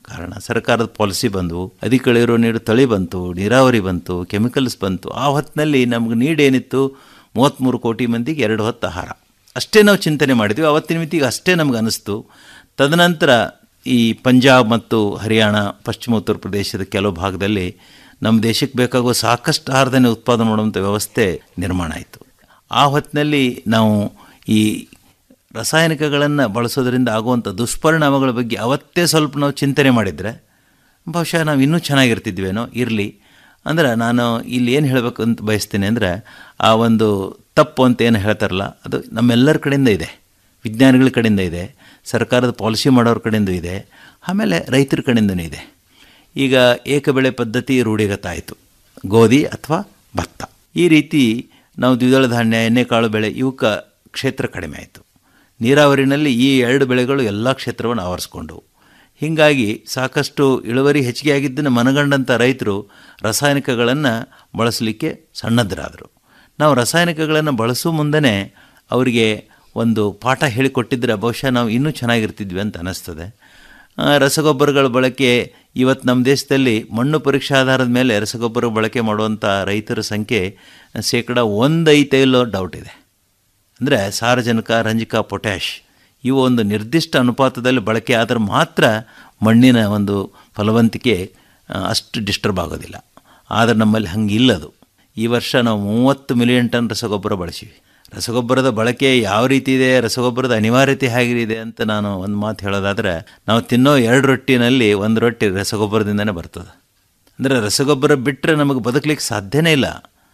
ಕಾರಣ ಸರ್ಕಾರದ ಪಾಲಿಸಿ ಬಂದವು ಅಧಿಕ ಇಳುವರಿ ನೀರು ತಳಿ ಬಂತು ನೀರಾವರಿ ಬಂತು ಕೆಮಿಕಲ್ಸ್ ಬಂತು ಆ ಹೊತ್ತಿನಲ್ಲಿ ನಮ್ಗೆ ನೀಡ್ ಏನಿತ್ತು ಮೂವತ್ತ್ಮೂರು ಕೋಟಿ ಮಂದಿಗೆ ಎರಡು ಹೊತ್ತು ಆಹಾರ ಅಷ್ಟೇ ನಾವು ಚಿಂತನೆ ಮಾಡಿದ್ವಿ ಅವತ್ತಿನ ಮಿತಿಗೆ ಅಷ್ಟೇ ನಮ್ಗೆ ಅನಿಸ್ತು ತದನಂತರ ಈ ಪಂಜಾಬ್ ಮತ್ತು ಹರಿಯಾಣ ಪಶ್ಚಿಮ ಉತ್ತರ ಪ್ರದೇಶದ ಕೆಲವು ಭಾಗದಲ್ಲಿ ನಮ್ಮ ದೇಶಕ್ಕೆ ಬೇಕಾಗುವ ಸಾಕಷ್ಟು ಆಹಾರಧಾನ್ಯ ಉತ್ಪಾದನೆ ಮಾಡುವಂಥ ವ್ಯವಸ್ಥೆ ನಿರ್ಮಾಣ ಆಯಿತು ಆ ಹೊತ್ತಿನಲ್ಲಿ ನಾವು ಈ ರಾಸಾಯನಿಕಗಳನ್ನು ಬಳಸೋದ್ರಿಂದ ಆಗುವಂಥ ದುಷ್ಪರಿಣಾಮಗಳ ಬಗ್ಗೆ ಅವತ್ತೇ ಸ್ವಲ್ಪ ನಾವು ಚಿಂತನೆ ಮಾಡಿದರೆ ಬಹುಶಃ ನಾವು ಇನ್ನೂ ಚೆನ್ನಾಗಿರ್ತಿದ್ವೇನೋ ಇರಲಿ ಅಂದ್ರೆ ನಾನು ಇಲ್ಲಿ ಏನು ಹೇಳಬೇಕು ಅಂತ ಬಯಸ್ತೀನಿ ಅಂದರೆ ಆ ಒಂದು ತಪ್ಪು ಅಂತ ಏನು ಹೇಳ್ತಾರಲ್ಲ ಅದು ನಮ್ಮೆಲ್ಲರ ಕಡೆಯಿಂದ ಇದೆ ವಿಜ್ಞಾನಿಗಳ ಕಡೆಯಿಂದ ಇದೆ ಸರ್ಕಾರದ ಪಾಲಿಸಿ ಮಾಡೋರ ಕಡೆಯಿಂದ ಇದೆ ಆಮೇಲೆ ರೈತರ ಕಡೆಯಿಂದನೂ ಇದೆ ಈಗ ಏಕಬೆಳೆ ಪದ್ಧತಿ ರೂಢಿಗತಾಯಿತು ಗೋಧಿ ಅಥವಾ ಭತ್ತ ಈ ರೀತಿ ನಾವು ದ್ವಿದಳ ಧಾನ್ಯ ಎಣ್ಣೆಕಾಳು ಬೆಳೆ ಇವಕ್ಕೆ ಕ್ಷೇತ್ರ ಕಡಿಮೆ ಆಯಿತು ನೀರಾವರಿನಲ್ಲಿ ಈ ಎರಡು ಬೆಳೆಗಳು ಎಲ್ಲ ಕ್ಷೇತ್ರವನ್ನು ಆವರಿಸ್ಕೊಂಡವು ಹೀಗಾಗಿ ಸಾಕಷ್ಟು ಇಳುವರಿ ಹೆಚ್ಚಿಗೆ ಆಗಿದ್ದನ್ನು ಮನಗಂಡಂಥ ರೈತರು ರಾಸಾಯನಿಕಗಳನ್ನು ಬಳಸಲಿಕ್ಕೆ ಸನ್ನದ್ಧರಾದರು ನಾವು ರಾಸಾಯನಿಕಗಳನ್ನು ಬಳಸೋ ಮುಂದೆ ಅವರಿಗೆ ಒಂದು ಪಾಠ ಹೇಳಿಕೊಟ್ಟಿದ್ದರೆ ಬಹುಶಃ ನಾವು ಇನ್ನೂ ಚೆನ್ನಾಗಿರ್ತಿದ್ವಿ ಅಂತ ಅನ್ನಿಸ್ತದೆ ಆ, ರಸಗೊಬ್ಬರಗಳ ಬಳಕೆ ಇವತ್ತು ನಮ್ಮ ದೇಶದಲ್ಲಿ ಮಣ್ಣು ಪರೀಕ್ಷಾ ಆಧಾರದ ಮೇಲೆ ರಸಗೊಬ್ಬರ ಬಳಕೆ ಮಾಡುವಂಥ ರೈತರ ಸಂಖ್ಯೆ ಶೇಕಡ ಒಂದು ಐತೆ ಇಲ್ಲೋ ಡೌಟ್ ಇದೆ ಅಂದರೆ ಸಾರಜನಕ ರಂಜಕ ಪೊಟ್ಯಾಷ್ ಇವು ಒಂದು ನಿರ್ದಿಷ್ಟ ಅನುಪಾತದಲ್ಲಿ ಬಳಕೆ ಆದರೆ ಮಾತ್ರ ಮಣ್ಣಿನ ಒಂದು ಫಲವಂತಿಕೆ ಆ, ಅಷ್ಟು ಡಿಸ್ಟರ್ಬ್ ಆಗೋದಿಲ್ಲ ಆದರೆ ನಮ್ಮಲ್ಲಿ ಹಂಗಿಲ್ಲದು ಈ ವರ್ಷ ನಾವು ಮೂವತ್ತು ಮಿಲಿಯನ್ ಟನ್ ರಸಗೊಬ್ಬರ ಬಳಸಿವಿ ರಸಗೊಬ್ಬರದ ಬಳಕೆ ಯಾವ ರೀತಿ ಇದೆ ರಸಗೊಬ್ಬರದ ಅನಿವಾರ್ಯತೆ ಹೇಗಿದೆ ಅಂತ ನಾನು ಒಂದು ಮಾತು ಹೇಳೋದಾದರೆ ನಾವು ತಿನ್ನೋ ಎರಡು ರೊಟ್ಟಿನಲ್ಲಿ ಒಂದು ರೊಟ್ಟಿ ರಸಗೊಬ್ಬರದಿಂದನೇ ಬರ್ತದೆ ಅಂದರೆ ರಸಗೊಬ್ಬರ ಬಿಟ್ಟರೆ ನಮಗೆ ಬದುಕಲಿಕ್ಕೆ ಸಾಧ್ಯನೇ ಇಲ್ಲ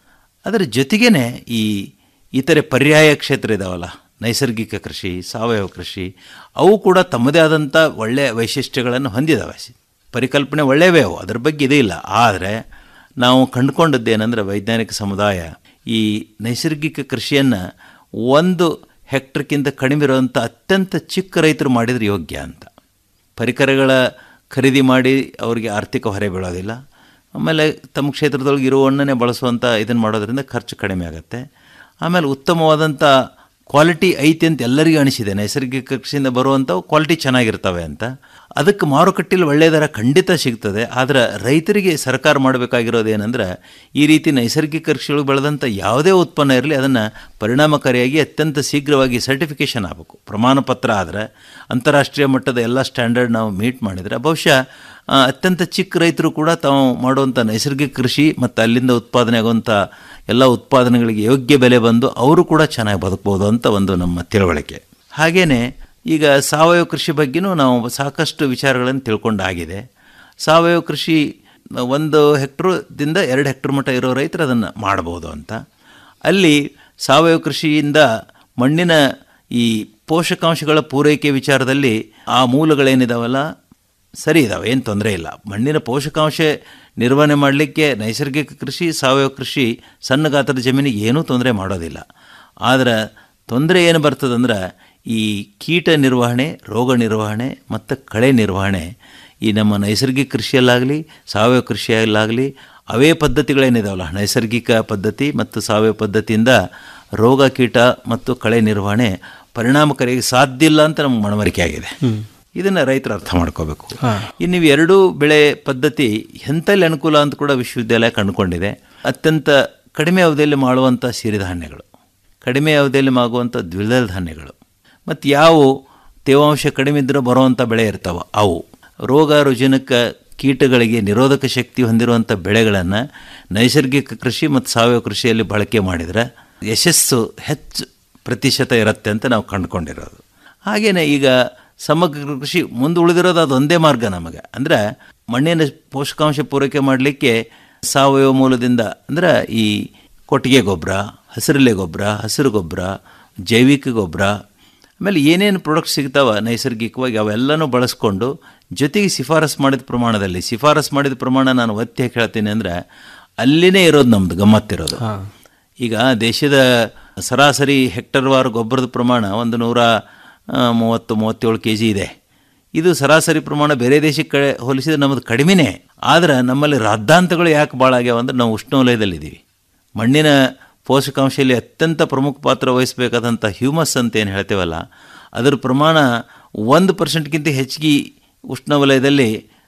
ಅದರ ಜೊತೆಗೇ ಈ ಇತರೆ ಪರ್ಯಾಯ ಕ್ಷೇತ್ರ ಇದಾವಲ್ಲ ನೈಸರ್ಗಿಕ ಕೃಷಿ ಸಾವಯವ ಕೃಷಿ ಅವು ಕೂಡ ತಮ್ಮದೇ ಆದಂಥ ಒಳ್ಳೆಯ ವೈಶಿಷ್ಟ್ಯಗಳನ್ನು ಹೊಂದಿದ್ದಾವೆ ಪರಿಕಲ್ಪನೆ ಒಳ್ಳೆಯವೇ ಅವು ಅದ್ರ ಬಗ್ಗೆ ಇದೇ ಇಲ್ಲ ಆದರೆ ನಾವು ಕಂಡುಕೊಂಡದ್ದೇನೆಂದರೆ ವೈಜ್ಞಾನಿಕ ಸಮುದಾಯ ಈ ನೈಸರ್ಗಿಕ ಕೃಷಿಯನ್ನು ಒಂದು ಹೆಕ್ಟರ್ಕ್ಕಿಂತ ಕಡಿಮೆ ಇರುವಂಥ ಅತ್ಯಂತ ಚಿಕ್ಕ ರೈತರು ಮಾಡಿದರೆ ಯೋಗ್ಯ ಅಂತ ಪರಿಕರಗಳ ಖರೀದಿ ಮಾಡಿ ಅವರಿಗೆ ಆರ್ಥಿಕ ಹೊರೆ ಬೀಳೋದಿಲ್ಲ ಆಮೇಲೆ ತಮ್ಮ ಕ್ಷೇತ್ರದೊಳಗೆ ಇರುವ ಹಣ್ಣನ್ನೇ ಬಳಸುವಂಥ ಇದನ್ನು ಮಾಡೋದ್ರಿಂದ ಖರ್ಚು ಕಡಿಮೆ ಆಗುತ್ತೆ ಆಮೇಲೆ ಉತ್ತಮವಾದಂಥ ಕ್ವಾಲಿಟಿ ಐತಿ ಅಂತ ಎಲ್ಲರಿಗೂ ಅನಿಸಿದೆ ನೈಸರ್ಗಿಕ ಕೃಷಿಯಿಂದ ಬರುವಂಥವು ಕ್ವಾಲಿಟಿ ಚೆನ್ನಾಗಿರ್ತವೆ ಅಂತ ಅದಕ್ಕೆ ಮಾರುಕಟ್ಟೆಯಲ್ಲಿ ಒಳ್ಳೆಯ ದರ ಖಂಡಿತ ಸಿಗ್ತದೆ ಆದರೆ ರೈತರಿಗೆ ಸರ್ಕಾರ ಮಾಡಬೇಕಾಗಿರೋದು ಏನಂದ್ರೆ ಈ ರೀತಿ ನೈಸರ್ಗಿಕ ಕೃಷಿಯೊಳಗೆ ಬೆಳೆದಂಥ ಯಾವುದೇ ಉತ್ಪನ್ನ ಇರಲಿ ಅದನ್ನು ಪರಿಣಾಮಕಾರಿಯಾಗಿ ಅತ್ಯಂತ ಶೀಘ್ರವಾಗಿ ಸರ್ಟಿಫಿಕೇಷನ್ ಆಗಬೇಕು ಪ್ರಮಾಣ ಪತ್ರ ಆದರೆ ಅಂತಾರಾಷ್ಟ್ರೀಯ ಮಟ್ಟದ ಎಲ್ಲ ಸ್ಟ್ಯಾಂಡರ್ಡ್ ನಾವು ಮೀಟ್ ಮಾಡಿದರೆ ಬಹುಶಃ ಆ, ಅತ್ಯಂತ ಚಿಕ್ಕ ರೈತರು ಕೂಡ ತಾವು ಮಾಡುವಂಥ ನೈಸರ್ಗಿಕ ಕೃಷಿ ಮತ್ತು ಅಲ್ಲಿಂದ ಉತ್ಪಾದನೆ ಆಗುವಂಥ ಎಲ್ಲ ಉತ್ಪಾದನೆಗಳಿಗೆ ಯೋಗ್ಯ ಬೆಲೆ ಬಂದು ಅವರು ಕೂಡ ಚೆನ್ನಾಗಿ ಬದುಕ್ಬೋದು ಅಂತ ಒಂದು ನಮ್ಮ ತಿಳುವಳಿಕೆ ಹಾಗೆಯೇ ಈಗ ಸಾವಯವ ಕೃಷಿ ಬಗ್ಗೆನೂ ನಾವು ಸಾಕಷ್ಟು ವಿಚಾರಗಳನ್ನು ತಿಳ್ಕೊಂಡಾಗಿದೆ ಸಾವಯವ ಕೃಷಿ ಒಂದು ಹೆಕ್ಟ್ರದಿಂದ ಎರಡು ಹೆಕ್ಟರ್ ಮಟ್ಟ ಇರೋ ರೈತರು ಅದನ್ನು ಮಾಡ್ಬೋದು ಅಂತ ಅಲ್ಲಿ ಸಾವಯವ ಕೃಷಿಯಿಂದ ಮಣ್ಣಿನ ಈ ಪೋಷಕಾಂಶಗಳ ಪೂರೈಕೆ ವಿಚಾರದಲ್ಲಿ ಆ ಮೂಲಗಳೇನಿದಾವಲ್ಲ ಸರಿ ಇದಾವೆ ಏನು ತೊಂದರೆ ಇಲ್ಲ ಮಣ್ಣಿನ ಪೋಷಕಾಂಶ ನಿರ್ವಹಣೆ ಮಾಡಲಿಕ್ಕೆ ನೈಸರ್ಗಿಕ ಕೃಷಿ ಸಾವಯವ ಕೃಷಿ ಸಣ್ಣ ಗಾತ್ರದ ಜಮೀನಿಗೆ ಏನೂ ತೊಂದರೆ ಮಾಡೋದಿಲ್ಲ ಆದರೆ ತೊಂದರೆ ಏನು ಬರ್ತದಂದ್ರೆ ಈ ಕೀಟ ನಿರ್ವಹಣೆ ರೋಗ ನಿರ್ವಹಣೆ ಮತ್ತು ಕಳೆ ನಿರ್ವಹಣೆ ಈ ನಮ್ಮ ನೈಸರ್ಗಿಕ ಕೃಷಿಯಲ್ಲಾಗಲಿ ಸಾವಯವ ಕೃಷಿಯಲ್ಲಾಗಲಿ ಅವೇ ಪದ್ಧತಿಗಳೇನಿದಾವಲ್ಲ ನೈಸರ್ಗಿಕ ಪದ್ಧತಿ ಮತ್ತು ಸಾವಯವ ಪದ್ಧತಿಯಿಂದ ರೋಗ ಕೀಟ ಮತ್ತು ಕಳೆ ನಿರ್ವಹಣೆ ಪರಿಣಾಮಕಾರಿಯಾಗಿ ಸಾಧ್ಯ ಇಲ್ಲ ಅಂತ ನಮ್ಗೆ ಮನವರಿಕೆ ಆಗಿದೆ ಇದನ್ನು ರೈತರು ಅರ್ಥ ಮಾಡ್ಕೋಬೇಕು ಇನ್ನು ನೀವು ಎರಡೂ ಬೆಳೆ ಪದ್ಧತಿ ಎಂಥಲ್ಲಿ ಅನುಕೂಲ ಅಂತ ಕೂಡ ವಿಶ್ವವಿದ್ಯಾಲಯ ಕಂಡುಕೊಂಡಿದೆ ಅತ್ಯಂತ ಕಡಿಮೆ ಅವಧಿಯಲ್ಲಿ ಮಾಡುವಂಥ ಸಿರಿಧಾನ್ಯಗಳು ಕಡಿಮೆ ಅವಧಿಯಲ್ಲಿ ಆಗುವಂಥ ದ್ವಿದಳ ಧಾನ್ಯಗಳು ಮತ್ತು ಯಾವ ತೇವಾಂಶ ಕಡಿಮೆ ಇದ್ದರೆ ಬರುವಂಥ ಬೆಳೆ ಇರ್ತಾವೆ ಅವು ರೋಗ ರುಜಿನಕ ಕೀಟಗಳಿಗೆ ನಿರೋಧಕ ಶಕ್ತಿ ಹೊಂದಿರುವಂಥ ಬೆಳೆಗಳನ್ನು ನೈಸರ್ಗಿಕ ಕೃಷಿ ಮತ್ತು ಸಾವಯವ ಕೃಷಿಯಲ್ಲಿ ಬಳಕೆ ಮಾಡಿದರೆ ಯಶಸ್ಸು ಹೆಚ್ಚು ಪ್ರತಿಶತ ಇರುತ್ತೆ ಅಂತ ನಾವು ಕಂಡುಕೊಂಡಿರೋದು ಹಾಗೆಯೇ ಈಗ ಸಮಗ್ರ ಕೃಷಿ ಮುಂದೆ ಉಳಿದಿರೋದು ಅದೊಂದೇ ಮಾರ್ಗ ನಮಗೆ ಅಂದರೆ ಮಣ್ಣಿನ ಪೋಷಕಾಂಶ ಪೂರೈಕೆ ಮಾಡಲಿಕ್ಕೆ ಸಾವಯವ ಮೂಲದಿಂದ ಅಂದರೆ ಈ ಕೊಟ್ಟಿಗೆ ಗೊಬ್ಬರ ಹಸಿರೆಲೆ ಗೊಬ್ಬರ ಹಸಿರು ಗೊಬ್ಬರ ಜೈವಿಕ ಗೊಬ್ಬರ ಆಮೇಲೆ ಏನೇನು ಪ್ರಾಡಕ್ಟ್ಸ್ ಸಿಗ್ತಾವ ನೈಸರ್ಗಿಕವಾಗಿ ಅವೆಲ್ಲನೂ ಬಳಸ್ಕೊಂಡು ಜೊತೆಗೆ ಶಿಫಾರಸ್ ಮಾಡಿದ ಪ್ರಮಾಣದಲ್ಲಿ ಶಿಫಾರಸ್ ಮಾಡಿದ ಪ್ರಮಾಣ ನಾನು ಒತ್ತಿ ಯಾಕೆ ಹೇಳ್ತೀನಿ ಅಂದರೆ ಅಲ್ಲಿನೇ ಇರೋದು ನಮ್ಮದು ಗಮ್ಮತ್ತಿರೋದು ಈಗ ದೇಶದ ಸರಾಸರಿ ಹೆಕ್ಟರ್ವಾರು ಗೊಬ್ಬರದ ಪ್ರಮಾಣ ಒಂದು ನೂರ ಆ, ಮೂವತ್ತು ಮೂವತ್ತೇಳು ಕೆ ಜಿ ಇದೆ ಇದು ಸರಾಸರಿ ಪ್ರಮಾಣ ಬೇರೆ ದೇಶಕ್ಕೆ ಕಡೆ ಹೋಲಿಸಿದ್ರೆ ನಮ್ಮದು ಕಡಿಮೆನೇ ಆದರೆ ನಮ್ಮಲ್ಲಿ ರಾದ್ದಾಂತಗಳು ಯಾಕೆ ಭಾಳ ಆಗ್ಯಾವ ಅಂದ್ರೆ ನಾವು ಉಷ್ಣವಲಯದಲ್ಲಿದ್ದೀವಿ ಮಣ್ಣಿನ ಪೋಷಕಾಂಶದಲ್ಲಿ ಅತ್ಯಂತ ಪ್ರಮುಖ ಪಾತ್ರ ವಹಿಸಬೇಕಾದಂಥ ಹ್ಯೂಮಸ್ ಅಂತ ಏನು ಹೇಳ್ತೇವಲ್ಲ ಅದರ ಪ್ರಮಾಣ ಒಂದು ಪರ್ಸೆಂಟ್ಗಿಂತ ಹೆಚ್ಚಿಗೆ ಉಷ್ಣವಲಯದಲ್ಲಿ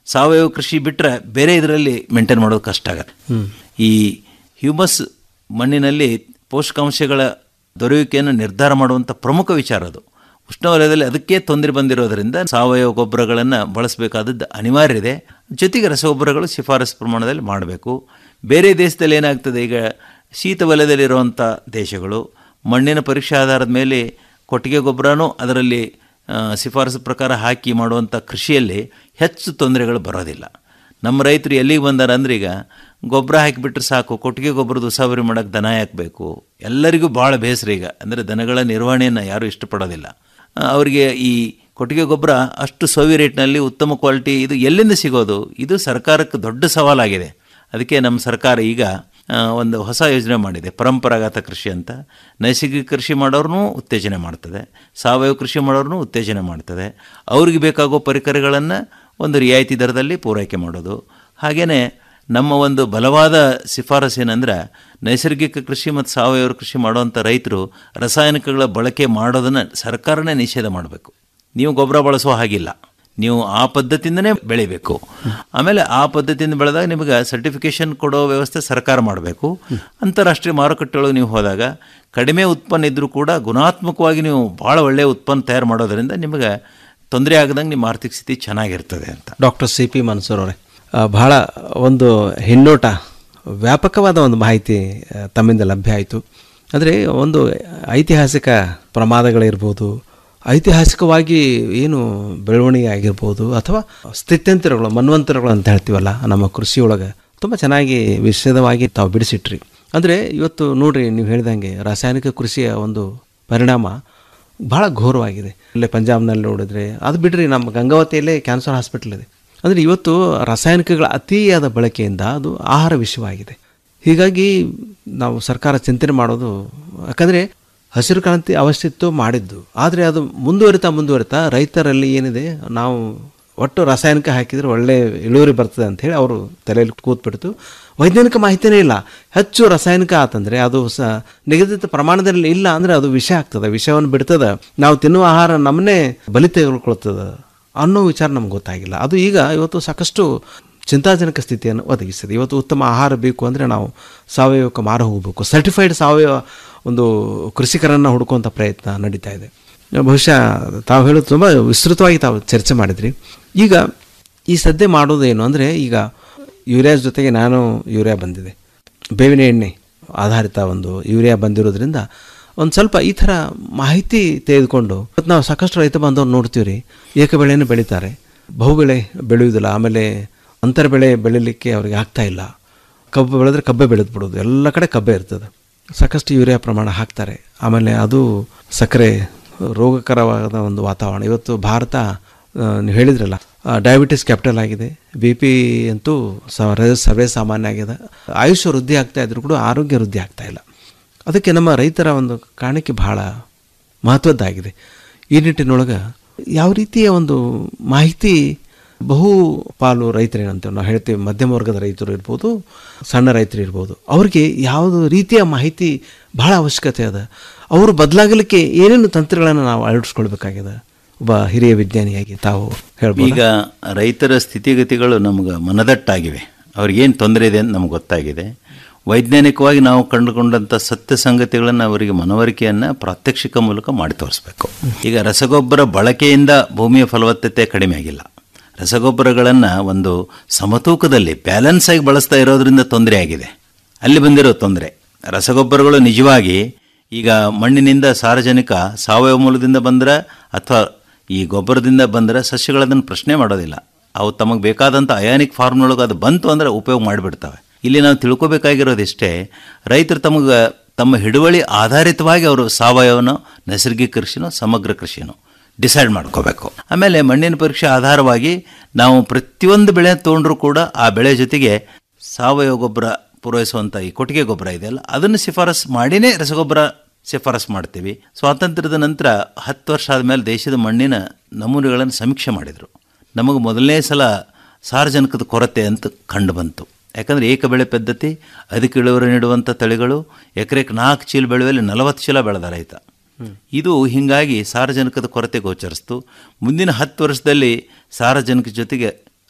ಸಾವಯವ ಕೃಷಿ ಬಿಟ್ಟರೆ ಬೇರೆ ಇದರಲ್ಲಿ ಮೇಂಟೈನ್ ಮಾಡೋದು ಕಷ್ಟ ಆಗುತ್ತೆ ಈ ಹ್ಯೂಮಸ್ ಮಣ್ಣಿನಲ್ಲಿ ಪೋಷಕಾಂಶಗಳ ದೊರೆಯುವಿಕೆಯನ್ನು ನಿರ್ಧಾರ ಮಾಡುವಂಥ ಪ್ರಮುಖ ವಿಚಾರ ಅದು ಉಷ್ಣವಲಯದಲ್ಲಿ ಅದಕ್ಕೆ ತೊಂದರೆ ಬಂದಿರೋದರಿಂದ ಸಾವಯವ ಗೊಬ್ಬರಗಳನ್ನು ಬಳಸಬೇಕಾದದ್ದು ಅನಿವಾರ್ಯ ಇದೆ ಜೊತೆಗೆ ರಸಗೊಬ್ಬರಗಳು ಶಿಫಾರಸು ಪ್ರಮಾಣದಲ್ಲಿ ಮಾಡಬೇಕು ಬೇರೆ ದೇಶದಲ್ಲಿ ಏನಾಗ್ತದೆ ಈಗ ಶೀತ ವಲಯದಲ್ಲಿರುವಂಥ ದೇಶಗಳು ಮಣ್ಣಿನ ಪರೀಕ್ಷೆ ಆಧಾರದ ಮೇಲೆ ಕೊಟ್ಟಿಗೆ ಗೊಬ್ಬರನೂ ಅದರಲ್ಲಿ ಆ, ಶಿಫಾರಸು ಪ್ರಕಾರ ಹಾಕಿ ಮಾಡುವಂಥ ಕೃಷಿಯಲ್ಲಿ ಹೆಚ್ಚು ತೊಂದರೆಗಳು ಬರೋದಿಲ್ಲ ನಮ್ಮ ರೈತರು ಎಲ್ಲಿಗೆ ಬಂದಾರ ಅಂದ್ರೆ ಈಗ ಗೊಬ್ಬರ ಹಾಕಿಬಿಟ್ರೆ ಸಾಕು ಕೊಟ್ಟಿಗೆ ಗೊಬ್ಬರದ ಉಸಾವರಿ ಮಾಡೋಕ್ಕೆ ದನ ಹಾಕಬೇಕು ಎಲ್ಲರಿಗೂ ಭಾಳ ಬೇಸರ ಈಗ ಅಂದರೆ ದನಗಳ ನಿರ್ವಹಣೆಯನ್ನು ಯಾರೂ ಇಷ್ಟಪಡೋದಿಲ್ಲ ಆ, ಅವರಿಗೆ ಈ ಕೊಟ್ಟಿಗೆ ಗೊಬ್ಬರ ಅಷ್ಟು ಸೋವಿ ರೇಟ್ನಲ್ಲಿ ಉತ್ತಮ ಕ್ವಾಲಿಟಿ ಇದು ಎಲ್ಲಿಂದ ಸಿಗೋದು ಇದು ಸರ್ಕಾರಕ್ಕೆ ದೊಡ್ಡ ಸವಾಲಾಗಿದೆ ಅದಕ್ಕೆ ನಮ್ಮ ಸರ್ಕಾರ ಈಗ ಆ, ಒಂದು ಹೊಸ ಯೋಜನೆ ಮಾಡಿದೆ ಪರಂಪರಾಗತ ಕೃಷಿ ಅಂತ ನೈಸರ್ಗಿಕ ಕೃಷಿ ಮಾಡೋರ್ನೂ ಉತ್ತೇಜನೆ ಮಾಡ್ತದೆ ಸಾವಯವ ಕೃಷಿ ಮಾಡೋರ್ನೂ ಉತ್ತೇಜನೆ ಮಾಡ್ತದೆ ಅವ್ರಿಗೆ ಬೇಕಾಗೋ ಪರಿಕರಗಳನ್ನು ಒಂದು ರಿಯಾಯಿತಿ ದರದಲ್ಲಿ ಪೂರೈಕೆ ಮಾಡೋದು ಹಾಗೆಯೇ ನಮ್ಮ ಒಂದು ಬಲವಾದ ಶಿಫಾರಸು ಏನಂದ್ರೆ ನೈಸರ್ಗಿಕ ಕೃಷಿ ಮತ್ತು ಸಾವಯವ ಕೃಷಿ ಮಾಡುವಂಥ ರೈತರು ರಾಸಾಯನಿಕಗಳ ಬಳಕೆ ಮಾಡೋದನ್ನು ಸರ್ಕಾರನೇ ನಿಷೇಧ ಮಾಡಬೇಕು ನೀವು ಗೊಬ್ಬರ ಬಳಸೋ ಹಾಗಿಲ್ಲ ನೀವು ಆ ಪದ್ಧತಿಯಿಂದನೇ ಬೆಳಿಬೇಕು ಆಮೇಲೆ ಆ ಪದ್ಧತಿಯಿಂದ ಬೆಳೆದಾಗ ನಿಮಗೆ ಸರ್ಟಿಫಿಕೇಶನ್ ಕೊಡೋ ವ್ಯವಸ್ಥೆ ಸರ್ಕಾರ ಮಾಡಬೇಕು ಅಂತಾರಾಷ್ಟ್ರೀಯ ಮಾರುಕಟ್ಟೆಯೊಳಗೆ ನೀವು ಹೋದಾಗ ಕಡಿಮೆ ಉತ್ಪನ್ನ ಇದ್ದರೂ ಕೂಡ ಗುಣಾತ್ಮಕವಾಗಿ ನೀವು ಭಾಳ ಒಳ್ಳೆಯ ಉತ್ಪನ್ನ ತಯಾರು ಮಾಡೋದರಿಂದ ನಿಮಗೆ ತೊಂದರೆ ಆಗದಂಗೆ ನಿಮ್ಮ ಆರ್ಥಿಕ ಸ್ಥಿತಿ ಚೆನ್ನಾಗಿರ್ತದೆ ಅಂತ ಡಾಕ್ಟರ್ ಸಿ ಪಿ ಮನ್ಸೂರ್ ಅವರೇ ಆ, ಬಹಳ ಒಂದು ಹಿನ್ನೋಟ ವ್ಯಾಪಕವಾದ ಒಂದು ಮಾಹಿತಿ ಆ, ತಮ್ಮಿಂದ ಲಭ್ಯ ಆಯಿತು ಅಂದರೆ ಒಂದು ಐತಿಹಾಸಿಕ ಪ್ರಮಾದಗಳಿರ್ಬೋದು ಐತಿಹಾಸಿಕವಾಗಿ ಏನು ಬೆಳವಣಿಗೆ ಆಗಿರ್ಬೋದು ಅಥವಾ ಸ್ಥಿತ್ಯಂತರಗಳು ಮನ್ವಂತರಗಳು ಅಂತ ಹೇಳ್ತೀವಲ್ಲ ನಮ್ಮ ಕೃಷಿಯೊಳಗೆ ತುಂಬ ಚೆನ್ನಾಗಿ ವಿಶದವಾಗಿ ತಾವು ಬಿಡಿಸಿಟ್ರಿ ಅಂದರೆ ಇವತ್ತು ನೋಡ್ರಿ ನೀವು ಹೇಳ್ದಂಗೆ ರಾಸಾಯನಿಕ ಕೃಷಿಯ ಒಂದು ಪರಿಣಾಮ ಭಾಳ ಘೋರವಾಗಿದೆ ಇಲ್ಲೇ ಪಂಜಾಬ್ನಲ್ಲಿ ನೋಡಿದ್ರೆ ಅದು ಬಿಡ್ರಿ ನಮ್ಮ ಗಂಗಾವತಿಯಲ್ಲೇ ಕ್ಯಾನ್ಸರ್ ಹಾಸ್ಪಿಟಲ್ ಇದೆ ಅಂದರೆ ಇವತ್ತು ರಾಸಾಯನಿಕಗಳ ಅತಿಯಾದ ಬಳಕೆಯಿಂದ ಅದು ಆಹಾರ ವಿಷಯವಾಗಿದೆ ಹೀಗಾಗಿ ನಾವು ಸರ್ಕಾರ ಚಿಂತನೆ ಮಾಡೋದು ಯಾಕಂದರೆ ಹಸಿರು ಕ್ರಾಂತಿ ಅವಶ್ಯತ್ತು ಮಾಡಿದ್ದು ಆದರೆ ಅದು ಮುಂದುವರಿತಾ ಮುಂದುವರಿತಾ ರೈತರಲ್ಲಿ ಏನಿದೆ ನಾವು ಒಟ್ಟು ರಾಸಾಯನಿಕ ಹಾಕಿದರೆ ಒಳ್ಳೆ ಇಳುವರಿ ಬರ್ತದೆ ಅಂತ ಹೇಳಿ ಅವರು ತಲೆಯಲ್ಲಿ ಕೂತ್ಬಿಡ್ತು ವೈಜ್ಞಾನಿಕ ಮಾಹಿತಿನೇ ಇಲ್ಲ ಹೆಚ್ಚು ರಾಸಾಯನಿಕ ಆತಂದರೆ ಅದು ಸ ನಿಗದಿತ ಪ್ರಮಾಣದಲ್ಲಿ ಇಲ್ಲ ಅಂದರೆ ಅದು ವಿಷ ಆಗ್ತದೆ ವಿಷವನ್ನು ಬಿಡ್ತದೆ ನಾವು ತಿನ್ನುವ ಆಹಾರ ನಮ್ಮನ್ನೇ ಬಲಿ ತೆಗೆದುಕೊಳ್ತದೆ ಅನ್ನೋ ವಿಚಾರ ನಮ್ಗೆ ಗೊತ್ತಾಗಿಲ್ಲ ಅದು ಈಗ ಇವತ್ತು ಸಾಕಷ್ಟು ಚಿಂತಾಜನಕ ಸ್ಥಿತಿಯನ್ನು ಒದಗಿಸ್ತದೆ ಇವತ್ತು ಉತ್ತಮ ಆಹಾರ ಬೇಕು ಅಂದರೆ ನಾವು ಸಾವಯವಕ್ಕೆ ಮಾರ ಹೋಗಬೇಕು ಸರ್ಟಿಫೈಡ್ ಸಾವಯವ ಒಂದು ಕೃಷಿಕರನ್ನು ಹುಡುಕುವಂಥ ಪ್ರಯತ್ನ ನಡೀತಾ ಇದೆ ಬಹುಶಃ ತಾವು ಹೇಳೋದು ತುಂಬ ವಿಸ್ತೃತವಾಗಿ ತಾವು ಚರ್ಚೆ ಮಾಡಿದ್ರಿ ಈಗ ಈ ಸದ್ಯ ಮಾಡೋದೇನು ಅಂದರೆ ಈಗ ಯೂರಿಯಾ ಜೊತೆಗೆ ನಾನು ಯೂರಿಯಾ ಬಂದಿದೆ ಬೇವಿನ ಎಣ್ಣೆ ಆಧಾರಿತ ಒಂದು ಯೂರಿಯಾ ಬಂದಿರೋದ್ರಿಂದ ಒಂದು ಸ್ವಲ್ಪ ಈ ಥರ ಮಾಹಿತಿ ತೆಗೆದುಕೊಂಡು ಇವತ್ತು ನಾವು ಸಾಕಷ್ಟು ರೈತ ಬಾಂಧವ್ರು ನೋಡ್ತೀವಿ ರೀ ಏಕ ಬೆಳೆಯನ್ನು ಬೆಳೀತಾರೆ ಬಹುಬೆಳೆ ಬೆಳೆಯುವುದಿಲ್ಲ ಆಮೇಲೆ ಅಂತರ ಬೆಳೆ ಬೆಳೀಲಿಕ್ಕೆ ಅವ್ರಿಗೆ ಆಗ್ತಾ ಇಲ್ಲ ಕಬ್ಬು ಬೆಳೆದ್ರೆ ಕಬ್ಬೆ ಬೆಳೆದು ಬಿಡೋದು ಎಲ್ಲ ಕಡೆ ಕಬ್ಬೆ ಇರ್ತದೆ ಸಾಕಷ್ಟು ಯೂರಿಯಾ ಪ್ರಮಾಣ ಹಾಕ್ತಾರೆ ಆಮೇಲೆ ಅದು ಸಕ್ಕರೆ ರೋಗಕರವಾದ ಒಂದು ವಾತಾವರಣ ಇವತ್ತು ಭಾರತ ಆ, ನೀವು ಹೇಳಿದ್ರಲ್ಲ ಡಯಾಬಿಟಿಸ್ ಕ್ಯಾಪಿಟಲ್ ಆಗಿದೆ ಬಿ ಪಿ ಅಂತೂ ಸರ್ವೇ ಸರ್ವೇ ಸಾಮಾನ್ಯ ಆಗಿದೆ ಆಯುಷ್ಯ ವೃದ್ಧಿ ಆಗ್ತಾ ಇದ್ರೂ ಕೂಡ ಆರೋಗ್ಯ ವೃದ್ಧಿ ಆಗ್ತಾ ಇಲ್ಲ ಅದಕ್ಕೆ ನಮ್ಮ ರೈತರ ಒಂದು ಕಾಣಿಕೆ ಬಹಳ ಮಹತ್ವದ್ದಾಗಿದೆ ಈ ನಿಟ್ಟಿನೊಳಗೆ ಯಾವ ರೀತಿಯ ಒಂದು ಮಾಹಿತಿ ಬಹು ಪಾಲು ರೈತರೇನಂತೇವೆ ನಾವು ಹೇಳ್ತೇವೆ ಮಧ್ಯಮ ವರ್ಗದ ರೈತರು ಇರ್ಬೋದು ಸಣ್ಣ ರೈತರು ಇರ್ಬೋದು ಅವ್ರಿಗೆ ಯಾವುದು ರೀತಿಯ ಮಾಹಿತಿ ಬಹಳ ಅವಶ್ಯಕತೆ ಅದ ಅವರು ಬದಲಾಗಲಿಕ್ಕೆ ಏನೇನು ತಂತ್ರಗಳನ್ನು ನಾವು ಅಳವಡಿಸ್ಕೊಳ್ಬೇಕಾಗಿದೆ ಒಬ್ಬ ಹಿರಿಯ ವಿಜ್ಞಾನಿಯಾಗಿ ತಾವು ಹೇಳ್ಬೋದು ಈಗ ರೈತರ ಸ್ಥಿತಿಗತಿಗಳು ನಮ್ಗೆ ಮನದಟ್ಟಾಗಿವೆ ಅವ್ರಿಗೇನು ತೊಂದರೆ ಇದೆ ಅಂತ ನಮ್ಗೆ ಗೊತ್ತಾಗಿದೆ ವೈಜ್ಞಾನಿಕವಾಗಿ ನಾವು ಕಂಡುಕೊಂಡಂಥ ಸತ್ಯ ಸಂಗತಿಗಳನ್ನು ಅವರಿಗೆ ಮನವರಿಕೆಯನ್ನು ಪ್ರಾತ್ಯಕ್ಷಿಕ ಮೂಲಕ ಮಾಡಿ ತೋರಿಸ್ಬೇಕು ಈಗ ರಸಗೊಬ್ಬರ ಬಳಕೆಯಿಂದ ಭೂಮಿಯ ಫಲವತ್ತತೆ ಕಡಿಮೆ ಆಗಿಲ್ಲ ರಸಗೊಬ್ಬರಗಳನ್ನು ಒಂದು ಸಮತೂಕದಲ್ಲಿ ಬ್ಯಾಲೆನ್ಸ್ ಆಗಿ ಬಳಸ್ತಾ ಇರೋದ್ರಿಂದ ತೊಂದರೆ ಆಗಿದೆ ಅಲ್ಲಿ ಬಂದಿರೋ ತೊಂದರೆ ರಸಗೊಬ್ಬರಗಳು ನಿಜವಾಗಿ ಈಗ ಮಣ್ಣಿನಿಂದ ಸಾರ್ವಜನಿಕ ಸಾವಯವ ಮೂಲದಿಂದ ಬಂದರೆ ಅಥವಾ ಈ ಗೊಬ್ಬರದಿಂದ ಬಂದರೆ ಸಸ್ಯಗಳದನ್ನು ಪ್ರಶ್ನೆ ಮಾಡೋದಿಲ್ಲ ಅವು ತಮಗೆ ಬೇಕಾದಂಥ ಅಯಾನಿಕ್ ಫಾರ್ಮ್ನೊಳಗೆ ಅದು ಬಂತು ಅಂದರೆ ಉಪಯೋಗ ಮಾಡಿಬಿಡ್ತವೆ ಇಲ್ಲಿ ನಾವು ತಿಳ್ಕೊಬೇಕಾಗಿರೋದಿಷ್ಟೇ ರೈತರು ತಮಗೆ ತಮ್ಮ ಹಿಡುವಳಿ ಆಧಾರಿತವಾಗಿ ಅವರು ಸಾವಯವನೋ ನೈಸರ್ಗಿಕ ಕೃಷಿನೋ ಸಮಗ್ರ ಕೃಷಿನೋ ಡಿಸೈಡ್ ಮಾಡ್ಕೋಬೇಕು ಆಮೇಲೆ ಮಣ್ಣಿನ ಪರೀಕ್ಷೆ ಆಧಾರವಾಗಿ ನಾವು ಪ್ರತಿಯೊಂದು ಬೆಳೆ ತೊಗೊಂಡ್ರೂ ಕೂಡ ಆ ಬೆಳೆ ಜೊತೆಗೆ ಸಾವಯವ ಗೊಬ್ಬರ ಪೂರೈಸುವಂಥ ಈ ಕೊಟ್ಟಿಗೆ ಗೊಬ್ಬರ ಇದೆಯಲ್ಲ ಅದನ್ನು ಶಿಫಾರಸ್ ಮಾಡಿನೇ ರಸಗೊಬ್ಬರ ಶಿಫಾರಸ್ ಮಾಡ್ತೀವಿ ಸ್ವಾತಂತ್ರ್ಯದ ನಂತರ ಹತ್ತು ವರ್ಷ ಆದಮೇಲೆ ದೇಶದ ಮಣ್ಣಿನ ನಮೂನೆಗಳನ್ನು ಸಮೀಕ್ಷೆ ಮಾಡಿದರು ನಮಗೆ ಮೊದಲನೇ ಸಲ ಸಾರ್ವಜನಿಕದ ಕೊರತೆ ಅಂತ ಕಂಡು ಬಂತು ಯಾಕಂದರೆ ಏಕ ಬೆಳೆ ಪದ್ಧತಿ ಅಧಿಕ ಇಳುವರಿ ನೀಡುವಂಥ ತಳಿಗಳು ಎಕರೆಗೆ ನಾಲ್ಕು ಚೀಲ ಬೆಳೆಯುವಲ್ಲಿ ನಲವತ್ತು ಚೀಲ ಬೆಳೆದ ರೈತ ಇದು ಹೀಗಾಗಿ ಸಾರ್ವಜನಿಕದ ಕೊರತೆ ಗೋಚರಿಸ್ತು ಮುಂದಿನ ಹತ್ತು ವರ್ಷದಲ್ಲಿ ಸಾರ್ವಜನಿಕ ಜೊತೆಗೆ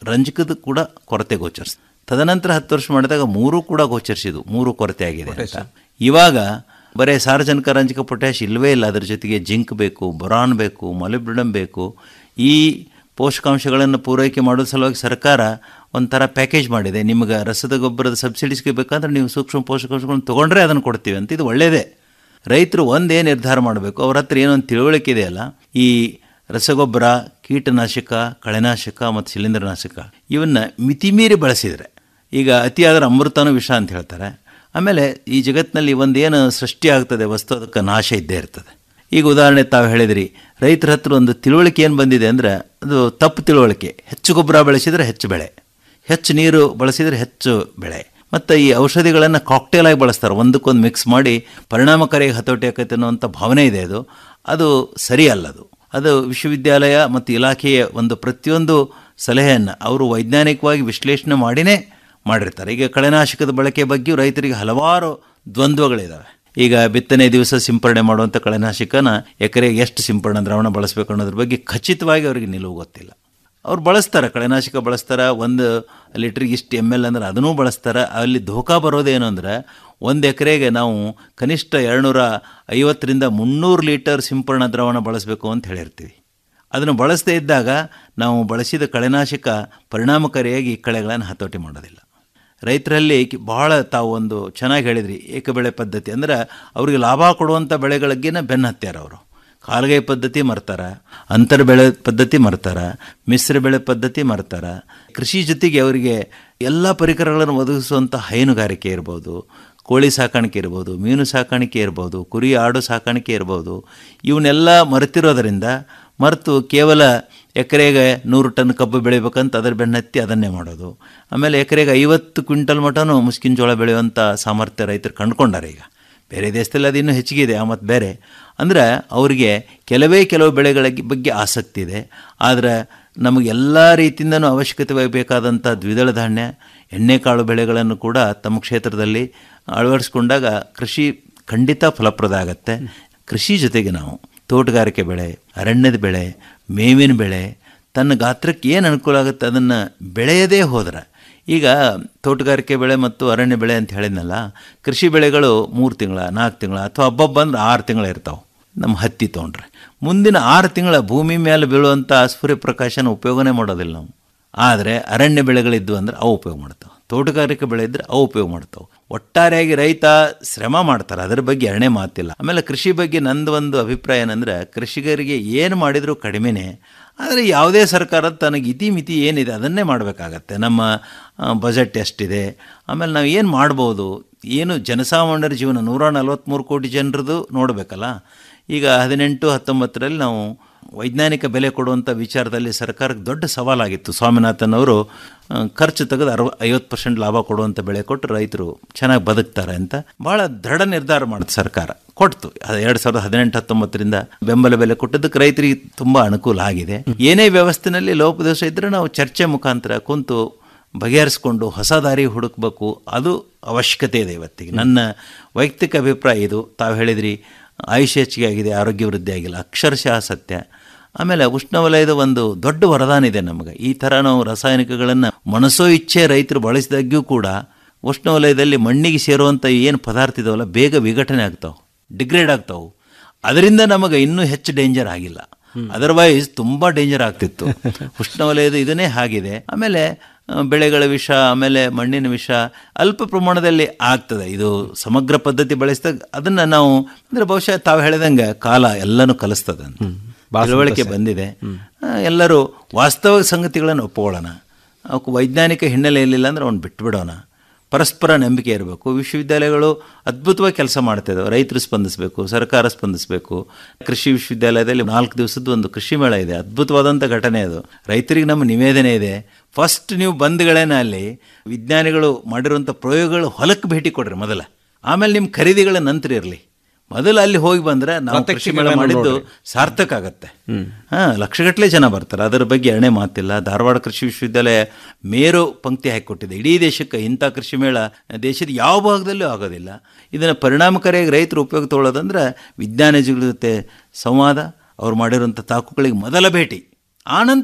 ರಂಜಕದ ಕೂಡ ಕೊರತೆ ಗೋಚರಿಸ್ ತದನಂತರ ಹತ್ತು ವರ್ಷ ಮಾಡಿದಾಗ ಮೂರು ಕೂಡ ಗೋಚರಿಸಿದ್ವು ಮೂರು ಕೊರತೆ ಆಗಿದೆ ಅಂತ ಇವಾಗ ಬರೀ ಸಾರ್ವಜನಿಕ ರಂಜಕ ಪೊಟ್ಯಾಶ್ ಇಲ್ಲವೇ ಇಲ್ಲ ಅದ್ರ ಜೊತೆಗೆ ಜಿಂಕ್ ಬೇಕು ಬೊರಾನ್ ಬೇಕು ಮೊಲಿಬ್ಡಿನಮ್ ಬೇಕು ಈ ಪೋಷಕಾಂಶಗಳನ್ನು ಪೂರೈಕೆ ಮಾಡೋ ಸಲುವಾಗಿ ಸರ್ಕಾರ ಒಂಥರ ಪ್ಯಾಕೇಜ್ ಮಾಡಿದೆ ನಿಮ್ಗೆ ರಸದ ಗೊಬ್ಬರದ ಸಬ್ಸಿಡೀಸ್ಗೆ ಬೇಕಾದ್ರೆ ನೀವು ಸೂಕ್ಷ್ಮ ಪೋಷಕಾಂಶಗಳನ್ನು ತೊಗೊಂಡ್ರೆ ಅದನ್ನು ಕೊಡ್ತೀವಿ ಅಂತ ಇದು ಒಳ್ಳೆಯದೇ ರೈತರು ಒಂದೇ ನಿರ್ಧಾರ ಮಾಡಬೇಕು ಅವ್ರ ಹತ್ರ ಏನೊಂದು ತಿಳುವಳಿಕೆ ಇದೆಯಲ್ಲ ಈ ರಸಗೊಬ್ಬರ ಕೀಟನಾಶಕ ಕಳೆನಾಶಕ ಮತ್ತು ಶಿಲೀಂಧ್ರನಾಶಕ ಇವನ್ನ ಮಿತಿಮೀರಿ ಬಳಸಿದರೆ ಈಗ ಅತಿಯಾದರೆ ಅಮೃತನೂ ವಿಷ ಅಂತ ಹೇಳ್ತಾರೆ ಆಮೇಲೆ ಈ ಜಗತ್ತಿನಲ್ಲಿ ಒಂದೇನು ಸೃಷ್ಟಿ ಆಗ್ತದೆ ವಸ್ತು ಅದಕ್ಕೆ ನಾಶ ಇದ್ದೇ ಇರ್ತದೆ ಈಗ ಉದಾಹರಣೆ ತಾವು ಹೇಳಿದ್ರಿ ರೈತರ ಹತ್ರ ಒಂದು ತಿಳುವಳಿಕೆ ಏನು ಬಂದಿದೆ ಅಂದರೆ ಅದು ತಪ್ಪು ತಿಳುವಳಿಕೆ ಹೆಚ್ಚು ಗೊಬ್ಬರ ಬೆಳೆಸಿದರೆ ಹೆಚ್ಚು ಬೆಳೆ ಹೆಚ್ಚು ನೀರು ಬಳಸಿದರೆ ಹೆಚ್ಚು ಬೆಳೆ ಮತ್ತು ಈ ಔಷಧಿಗಳನ್ನು ಕಾಕ್ಟೇಲ್ ಆಗಿ ಬಳಸ್ತಾರೆ ಒಂದಕ್ಕೊಂದು ಮಿಕ್ಸ್ ಮಾಡಿ ಪರಿಣಾಮಕಾರಿಯಾಗಿ ಹತೋಟಿ ಆಕೈತೆ ಅನ್ನುವಂಥ ಭಾವನೆ ಇದೆ ಅದು ಅದು ಸರಿಯಲ್ಲದು ಅದು ವಿಶ್ವವಿದ್ಯಾಲಯ ಮತ್ತು ಇಲಾಖೆಯ ಒಂದು ಪ್ರತಿಯೊಂದು ಸಲಹೆಯನ್ನು ಅವರು ವೈಜ್ಞಾನಿಕವಾಗಿ ವಿಶ್ಲೇಷಣೆ ಮಾಡಿನೇ ಮಾಡಿರ್ತಾರೆ ಈಗ ಕಳೆನಾಶಕದ ಬಳಕೆ ಬಗ್ಗೆಯೂ ರೈತರಿಗೆ ಹಲವಾರು ದ್ವಂದ್ವಗಳಿದ್ದಾವೆ ಈಗ ಬಿತ್ತನೆ ದಿವಸ ಸಿಂಪರಣೆ ಮಾಡುವಂಥ ಕಳೆನಾಶಕನ ಎಕರೆಗೆ ಎಷ್ಟು ಸಿಂಪರಣೆ ದ್ರಾವಣ ಬಳಸಬೇಕು ಅನ್ನೋದ್ರ ಬಗ್ಗೆ ಖಚಿತವಾಗಿ ಅವರಿಗೆ ನಿಲುವು ಗೊತ್ತಿಲ್ಲ ಅವ್ರು ಬಳಸ್ತಾರೆ ಕಳೆನಾಶಕ ಬಳಸ್ತಾರೆ ಒಂದು ಲೀಟ್ರಿಗೆ ಇಷ್ಟು ಎಮ್ ಎಲ್ ಅಂದ್ರೆ ಅದನ್ನೂ ಬಳಸ್ತಾರೆ ಅಲ್ಲಿ ಧೋಕಾ ಬರೋದೇನು ಅಂದ್ರೆ ಒಂದು ಎಕರೆಗೆ ನಾವು ಕನಿಷ್ಠ ಎರಡುನೂರ ಐವತ್ತರಿಂದ ಮುನ್ನೂರು ಲೀಟರ್ ಸಿಂಪರಣಾ ದ್ರಾವಣ ಬಳಸಬೇಕು ಅಂತ ಹೇಳಿರ್ತೀವಿ ಅದನ್ನು ಬಳಸದೇ ಇದ್ದಾಗ ನಾವು ಬಳಸಿದ ಕಳೆನಾಶಕ ಪರಿಣಾಮಕಾರಿಯಾಗಿ ಕಳೆಗಳನ್ನು ಹತೋಟಿ ಮಾಡೋದಿಲ್ಲ ರೈತರಲ್ಲಿ ಕಿ- ಬಹಳ ತಾವು ಒಂದು ಚೆನ್ನಾಗಿ ಹೇಳಿದ್ರಿ ಏಕಬೆಳೆ ಪದ್ಧತಿ ಅಂದ್ರೆ ಅವರಿಗೆ ಲಾಭ ಕೊಡುವಂಥ ಬೆಳೆಗಳಿಗೆನ ಬೆನ್ನು ಹತ್ಯಾರ ಅವರು ಕಾಲ್ಗೈ ಪದ್ಧತಿ ಮರ್ತಾರ ಅಂತರ ಬೆಳೆ ಪದ್ಧತಿ ಮರ್ತಾರ ಮಿಶ್ರ ಬೆಳೆ ಪದ್ಧತಿ ಮರ್ತಾರ ಕೃಷಿ ಜೊತೆಗೆ ಅವರಿಗೆ ಎಲ್ಲ ಪರಿಕರಗಳನ್ನು ಒದಗಿಸುವಂಥ ಹೈನುಗಾರಿಕೆ ಇರ್ಬೋದು ಕೋಳಿ ಸಾಕಾಣಿಕೆ ಇರ್ಬೋದು ಮೀನು ಸಾಕಾಣಿಕೆ ಇರ್ಬೋದು ಕುರಿ ಆಡು ಸಾಕಾಣಿಕೆ ಇರ್ಬೋದು ಇವನ್ನೆಲ್ಲ ಮರೆತಿರೋದರಿಂದ ಮರೆತು ಕೇವಲ ಎಕರೆಗೆ ನೂರು ಟನ್ ಕಬ್ಬು ಬೆಳಿಬೇಕಂತ ಅದರ ಬೆನ್ನತ್ತಿ ಅದನ್ನೇ ಮಾಡೋದು ಆಮೇಲೆ ಎಕರೆಗೆ ಐವತ್ತು ಕ್ವಿಂಟಲ್ ಮಟನೂ ಮುಸ್ಕಿನ ಜೋಳ ಬೆಳೆಯುವಂಥ ಸಾಮರ್ಥ್ಯ ರೈತರು ಕಂಡುಕೊಂಡಾರೆ ಈಗ ಬೇರೆ ದೇಶದಲ್ಲಿ ಅದು ಇನ್ನೂ ಹೆಚ್ಚಿಗೆ ಇದೆ ಆ ಮತ್ತು ಬೇರೆ ಅಂದರೆ ಅವರಿಗೆ ಕೆಲವೇ ಕೆಲವು ಬೆಳೆಗಳ ಬಗ್ಗೆ ಆಸಕ್ತಿ ಇದೆ ಆದರೆ ನಮಗೆ ಎಲ್ಲ ರೀತಿಯಿಂದನೂ ಅವಶ್ಯಕತೆ ಬೇಕಾದಂಥ ದ್ವಿದಳ ಧಾನ್ಯ ಎಣ್ಣೆಕಾಳು ಬೆಳೆಗಳನ್ನು ಕೂಡ ತಮ್ಮ ಕ್ಷೇತ್ರದಲ್ಲಿ ಅಳವಡಿಸ್ಕೊಂಡಾಗ ಕೃಷಿ ಖಂಡಿತ ಫಲಪ್ರದ ಆಗತ್ತೆ ಕೃಷಿ ಜೊತೆಗೆ ನಾವು ತೋಟಗಾರಿಕೆ ಬೆಳೆ ಅರಣ್ಯದ ಬೆಳೆ ಮೇವಿನ ಬೆಳೆ ತನ್ನ ಗಾತ್ರಕ್ಕೆ ಏನು ಅನುಕೂಲ ಆಗುತ್ತೆ ಅದನ್ನು ಬೆಳೆಯದೇ ಹೋದ್ರೆ ಈಗ ತೋಟಗಾರಿಕೆ ಬೆಳೆ ಮತ್ತು ಅರಣ್ಯ ಬೆಳೆ ಅಂತ ಹೇಳಿದ್ನಲ್ಲ ಕೃಷಿ ಬೆಳೆಗಳು ಮೂರು ತಿಂಗಳ ನಾಲ್ಕು ತಿಂಗಳ ಅಥವಾ ಹಬ್ಬಬ್ಬ ಅಂದ್ರೆ ಆರು ತಿಂಗಳ ಇರ್ತಾವೆ ನಮ್ಮ ಹತ್ತಿ ತೊಗೊಂಡ್ರೆ ಮುಂದಿನ ಆರು ತಿಂಗಳ ಭೂಮಿ ಮೇಲೆ ಬೀಳುವಂಥ ಸೂರ್ಯಪ್ರಕಾಶನ ಉಪಯೋಗನೇ ಮಾಡೋದಿಲ್ಲ ನಾವು ಆದರೆ ಅರಣ್ಯ ಬೆಳೆಗಳಿದ್ವು ಅಂದ್ರೆ ಅವು ಉಪಯೋಗ ಮಾಡ್ತಾವೆ ತೋಟಗಾರಿಕೆ ಬೆಳೆ ಇದ್ದರೆ ಅವು ಉಪಯೋಗ ಮಾಡ್ತಾವೆ ಒಟ್ಟಾರೆಯಾಗಿ ರೈತ ಶ್ರಮ ಮಾಡ್ತಾರೆ ಅದರ ಬಗ್ಗೆ ಎರಡನೇ ಮಾತಿಲ್ಲ ಆಮೇಲೆ ಕೃಷಿ ಬಗ್ಗೆ ನಂದು ಒಂದು ಅಭಿಪ್ರಾಯ ಏನಂದ್ರೆ ಕೃಷಿಕರಿಗೆ ಏನು ಮಾಡಿದರೂ ಕಡಿಮೆನೇ ಆದರೆ ಯಾವುದೇ ಸರ್ಕಾರ ತನಗೆ ಇತಿ ಮಿತಿ ಏನಿದೆ ಅದನ್ನೇ ಮಾಡಬೇಕಾಗತ್ತೆ ನಮ್ಮ ಆ, ಬಜೆಟ್ ಎಷ್ಟಿದೆ ಆಮೇಲೆ ನಾವು ಏನು ಮಾಡ್ಬೋದು ಏನು ಜನಸಾಮಾನ್ಯರ ಜೀವನ ನೂರ ನಲವತ್ತ್ಮೂರು ಕೋಟಿ ಜನರದು ನೋಡಬೇಕಲ್ಲ ಈಗ ಹದಿನೆಂಟು ಹತ್ತೊಂಬತ್ತರಲ್ಲಿ ನಾವು ವೈಜ್ಞಾನಿಕ ಬೆಲೆ ಕೊಡುವಂಥ ವಿಚಾರದಲ್ಲಿ ಸರ್ಕಾರಕ್ಕೆ ದೊಡ್ಡ ಸವಾಲಾಗಿತ್ತು ಸ್ವಾಮಿನಾಥನ್ ಅವರು ಆ, ಖರ್ಚು ತೆಗೆದು ಅರವ ಐವತ್ತು ಪರ್ಸೆಂಟ್ ಲಾಭ ಕೊಡುವಂಥ ಬೆಳೆ ಕೊಟ್ಟು ರೈತರು ಚೆನ್ನಾಗಿ ಬದುಕ್ತಾರೆ ಅಂತ ಭಾಳ ದೃಢ ನಿರ್ಧಾರ ಮಾಡುತ್ತೆ ಸರ್ಕಾರ ಕೊಡ್ತು ಎರಡು ಸಾವಿರದ ಹದಿನೆಂಟು ಹತ್ತೊಂಬತ್ತರಿಂದ ಬೆಂಬಲ ಬೆಲೆ ಕೊಟ್ಟದಕ್ಕೆ ರೈತರಿಗೆ ತುಂಬ ಅನುಕೂಲ ಆಗಿದೆ ಏನೇ ವ್ಯವಸ್ಥೆನಲ್ಲಿ ಲೋಪದೋಷ ಇದ್ದರೆ ನಾವು ಚರ್ಚೆ ಮುಖಾಂತರ ಕುಂತು ಬಗೆಹರಿಸ್ಕೊಂಡು ಹೊಸ ದಾರಿ ಹುಡುಕ್ಬೇಕು ಅದು ಅವಶ್ಯಕತೆ ಇದೆ ಇವತ್ತಿಗೆ ನನ್ನ ವೈಯಕ್ತಿಕ ಅಭಿಪ್ರಾಯ ಇದು ತಾವು ಹೇಳಿದ್ರಿ ಆಯುಷ್ಯ ಹೆಚ್ಚಿಗೆ ಆಗಿದೆ ಆರೋಗ್ಯ ವೃದ್ಧಿ ಆಗಿಲ್ಲ ಅಕ್ಷರಶಃ ಸತ್ಯ ಆಮೇಲೆ ಉಷ್ಣವಲಯದ ಒಂದು ದೊಡ್ಡ ವರದಾನ ಇದೆ ನಮಗೆ ಈ ಥರ ನಾವು ರಾಸಾಯನಿಕಗಳನ್ನು ಮನಸ್ಸೋ ಇಚ್ಛೆ ರೈತರು ಬಳಸಿದಾಗ್ಯೂ ಕೂಡ ಉಷ್ಣವಲಯದಲ್ಲಿ ಮಣ್ಣಿಗೆ ಸೇರುವಂಥ ಏನು ಪದಾರ್ಥ ಇದಾವಲ್ಲ ಬೇಗ ವಿಘಟನೆ ಆಗ್ತಾವೆ ಡಿಗ್ರೇಡ್ ಆಗ್ತಾವೆ ಅದರಿಂದ ನಮಗೆ ಇನ್ನೂ ಹೆಚ್ಚು ಡೇಂಜರ್ ಆಗಿಲ್ಲ ಅದರ್ವೈಸ್ ತುಂಬ ಡೇಂಜರ್ ಆಗ್ತಿತ್ತು ಉಷ್ಣವಲಯದ ಇದನ್ನೇ ಆಗಿದೆ ಆಮೇಲೆ ಆ, ಬೆಳೆಗಳ ವಿಷ ಆಮೇಲೆ ಮಣ್ಣಿನ ವಿಷ ಅಲ್ಪ ಪ್ರಮಾಣದಲ್ಲಿ ಆಗ್ತದೆ ಇದು ಸಮಗ್ರ ಪದ್ಧತಿ ಬಳಸಿದಾಗ ಅದನ್ನು ನಾವು ಅಂದರೆ ಬಹುಶಃ ತಾವು ಹೇಳಿದಂಗೆ ಕಾಲ ಎಲ್ಲನೂ ಕಲಿಸ್ತದೆ ಅಂತ ಭಾಳ ತಿಳುವಳಿಕೆ ಸಂತೋಷ. ಬಂದಿದೆ ಆ, ಎಲ್ಲರೂ ವಾಸ್ತವ ಸಂಗತಿಗಳನ್ನು ಒಪ್ಪಿಕೊಳ್ಳೋಣ ಅವಕ್ಕೆ ವೈಜ್ಞಾನಿಕ ಹಿನ್ನೆಲೆ ಇರಲಿಲ್ಲ ಅಂದರೆ ಅವ್ನು ಬಿಟ್ಬಿಡೋಣ ಪರಸ್ಪರ ನಂಬಿಕೆ ಇರಬೇಕು ವಿಶ್ವವಿದ್ಯಾಲಯಗಳು ಅದ್ಭುತವಾಗಿ ಕೆಲಸ ಮಾಡ್ತಿದ್ದಾವೆ ರೈತರು ಸ್ಪಂದಿಸಬೇಕು ಸರ್ಕಾರ ಸ್ಪಂದಿಸಬೇಕು ಕೃಷಿ ವಿಶ್ವವಿದ್ಯಾಲಯದಲ್ಲಿ ನಾಲ್ಕು ದಿವಸದ ಒಂದು ಕೃಷಿ ಮೇಳ ಇದೆ ಅದ್ಭುತವಾದಂಥ ಘಟನೆ ಅದು ರೈತರಿಗೆ ನಮ್ಮ ನಿವೇದನೆ ಇದೆ ಫಸ್ಟ್ ನೀವು ಬಂದ್ಗಳೇನ ಅಲ್ಲಿ ವಿಜ್ಞಾನಿಗಳು ಮಾಡಿರುವಂಥ ಪ್ರಯೋಗಗಳು ಹೊಲಕ್ಕೆ ಭೇಟಿ ಕೊಡ್ರಿ ಮೊದಲ ಆಮೇಲೆ ನಿಮ್ಮ ಖರೀದಿಗಳ ನಂತರ ಇರಲಿ ಮೊದಲು ಅಲ್ಲಿ ಹೋಗಿ ಬಂದ್ರೆ ನಾವು ಕೃಷಿ ಮೇಳ ಪ್ರತ್ಯಕ್ಷಗಳನ್ನ ಮಾಡಿದ್ದು ನೋಡ್ರಿ. ಸಾರ್ಥಕ ಆಗತ್ತೆ ಹಾಂ ಲಕ್ಷಗಟ್ಟಲೆ ಜನ ಬರ್ತಾರೆ ಅದರ ಬಗ್ಗೆ ಎರಡನೇ ಮಾತಿಲ್ಲ ಧಾರವಾಡ ಕೃಷಿ ವಿಶ್ವವಿದ್ಯಾಲಯ ಮೇರು ಪಂಕ್ತಿ ಹಾಕಿಕೊಟ್ಟಿದೆ ಇಡೀ ದೇಶಕ್ಕೆ ಇಂಥ ಕೃಷಿ ಮೇಳ ದೇಶದ ಯಾವ ಭಾಗದಲ್ಲೂ ಆಗೋದಿಲ್ಲ ಇದನ್ನು ಪರಿಣಾಮಕಾರಿಯಾಗಿ ರೈತರು ಉಪಯೋಗ ತಗೊಳ್ಳೋದಂದ್ರೆ ವಿಜ್ಞಾನಿಗಳ ಜೊತೆ ಸಂವಾದ ಅವ್ರು ಮಾಡಿರುವಂಥ ತಾಕುಗಳಿಗೆ ಮೊದಲ ಭೇಟಿ ಆನಂತರ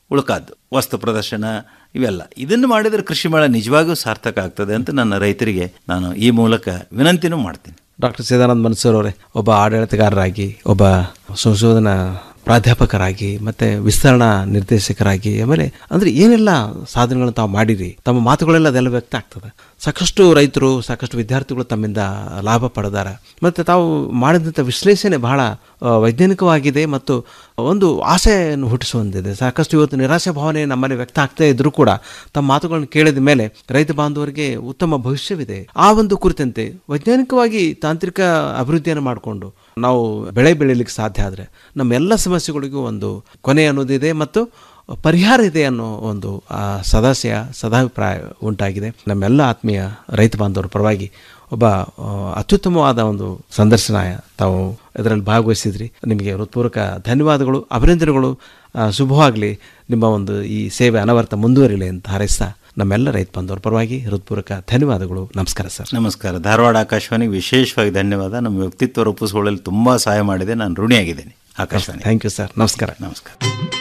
ಉಳ್ಕಾದ್ದು ವಸ್ತು ಪ್ರದರ್ಶನ ಇವೆಲ್ಲ ಇದನ್ನು ಮಾಡಿದರೆ ಕೃಷಿ ಮೇಳ ನಿಜವಾಗಿಯೂ ಸಾರ್ಥಕ ಆಗ್ತದೆ ಅಂತ ನನ್ನ ರೈತರಿಗೆ ನಾನು ಈ ಮೂಲಕ ವಿನಂತಿನೂ ಮಾಡ್ತೀನಿ ಡಾಕ್ಟರ್ ಚಿದಾನಂದ್ ಮನ್ಸೂರ್ ಅವರೇ ಒಬ್ಬ ಆಡಳಿತಗಾರರಾಗಿ ಒಬ್ಬ ಸಂಶೋಧನಾ ಪ್ರಾಧ್ಯಾಪಕರಾಗಿ ಮತ್ತೆ ವಿಸ್ತರಣಾ ನಿರ್ದೇಶಕರಾಗಿ ಆಮೇಲೆ ಅಂದ್ರೆ ಏನೆಲ್ಲ ಸಾಧನೆಗಳನ್ನು ತಾವು ಮಾಡಿರಿ ತಮ್ಮ ಮಾತುಗಳೆಲ್ಲ ಅದೆಲ್ಲ ವ್ಯಕ್ತ ಆಗ್ತದೆ ಸಾಕಷ್ಟು ರೈತರು ಸಾಕಷ್ಟು ವಿದ್ಯಾರ್ಥಿಗಳು ತಮ್ಮಿಂದ ಲಾಭ ಪಡೆದಾರ ಮತ್ತೆ ತಾವು ಮಾಡಿದಂಥ ವಿಶ್ಲೇಷಣೆ ಬಹಳ ಆ, ವೈಜ್ಞಾನಿಕವಾಗಿದೆ ಮತ್ತು ಒಂದು ಆಸೆಯನ್ನು ಹುಟ್ಟಿಸುವಂತಿದೆ ಸಾಕಷ್ಟು ಇವತ್ತು ನಿರಾಶೆ ಭಾವನೆ ನಮ್ಮಲ್ಲಿ ವ್ಯಕ್ತ ಆಗ್ತಾ ಇದ್ರೂ ಕೂಡ ತಮ್ಮ ಮಾತುಗಳನ್ನು ಕೇಳಿದ ಮೇಲೆ ರೈತ ಬಾಂಧವರಿಗೆ ಉತ್ತಮ ಭವಿಷ್ಯವಿದೆ ಆ ಒಂದು ಕುರಿತಂತೆ ವೈಜ್ಞಾನಿಕವಾಗಿ ತಾಂತ್ರಿಕ ಅಭಿವೃದ್ಧಿಯನ್ನು ಮಾಡಿಕೊಂಡು ನಾವು ಬೆಳೆ ಬೆಳೀಲಿಕ್ಕೆ ಸಾಧ್ಯ ಆದರೆ ನಮ್ಮೆಲ್ಲ ಸಮಸ್ಯೆಗಳಿಗೂ ಒಂದು ಕೊನೆ ಅನ್ನೋದಿದೆ ಮತ್ತು ಪರಿಹಾರ ಇದೆ ಅನ್ನೋ ಒಂದು ಆ, ಸದಾಶಯ ಸದಾಭಿಪ್ರಾಯ ಉಂಟಾಗಿದೆ ನಮ್ಮೆಲ್ಲ ಆತ್ಮೀಯ ರೈತ ಬಾಂಧವರ ಪರವಾಗಿ ಒಬ್ಬ ಆ, ಅತ್ಯುತ್ತಮವಾದ ಒಂದು ಸಂದರ್ಶನ ತಾವು ಇದರಲ್ಲಿ ಭಾಗವಹಿಸಿದ್ರಿ ನಿಮಗೆ ಹೃತ್ಪೂರ್ವಕ ಧನ್ಯವಾದಗಳು ಅಭಿನಂದನೆಗಳು ಆ, ಶುಭವಾಗಲಿ ನಿಮ್ಮ ಒಂದು ಈ ಸೇವೆ ಅನವರ್ತ ಮುಂದುವರಿಲಿ ಅಂತ ಹಾರೈಸ್ತಾ ನಮ್ಮೆಲ್ಲ ರೈತ ಬಾಂಧವರ ಪರವಾಗಿ ಹೃತ್ಪೂರ್ವಕ ಧನ್ಯವಾದಗಳು ನಮಸ್ಕಾರ ಸರ್ ನಮಸ್ಕಾರ ಧಾರವಾಡ ಆಕಾಶವಾಣಿಗೆ ವಿಶೇಷವಾಗಿ ಧನ್ಯವಾದ ನಮ್ಮ ವ್ಯಕ್ತಿತ್ವ ರೂಪಿಸುವಲ್ಲಿ ತುಂಬ ಸಹಾಯ ಮಾಡಿದೆ ನಾನು ಋಣಿಯಾಗಿದ್ದೇನೆ ಆಕಾಶವಾಣಿ ಥ್ಯಾಂಕ್ ಯು ಸರ್ ನಮಸ್ಕಾರ ನಮಸ್ಕಾರ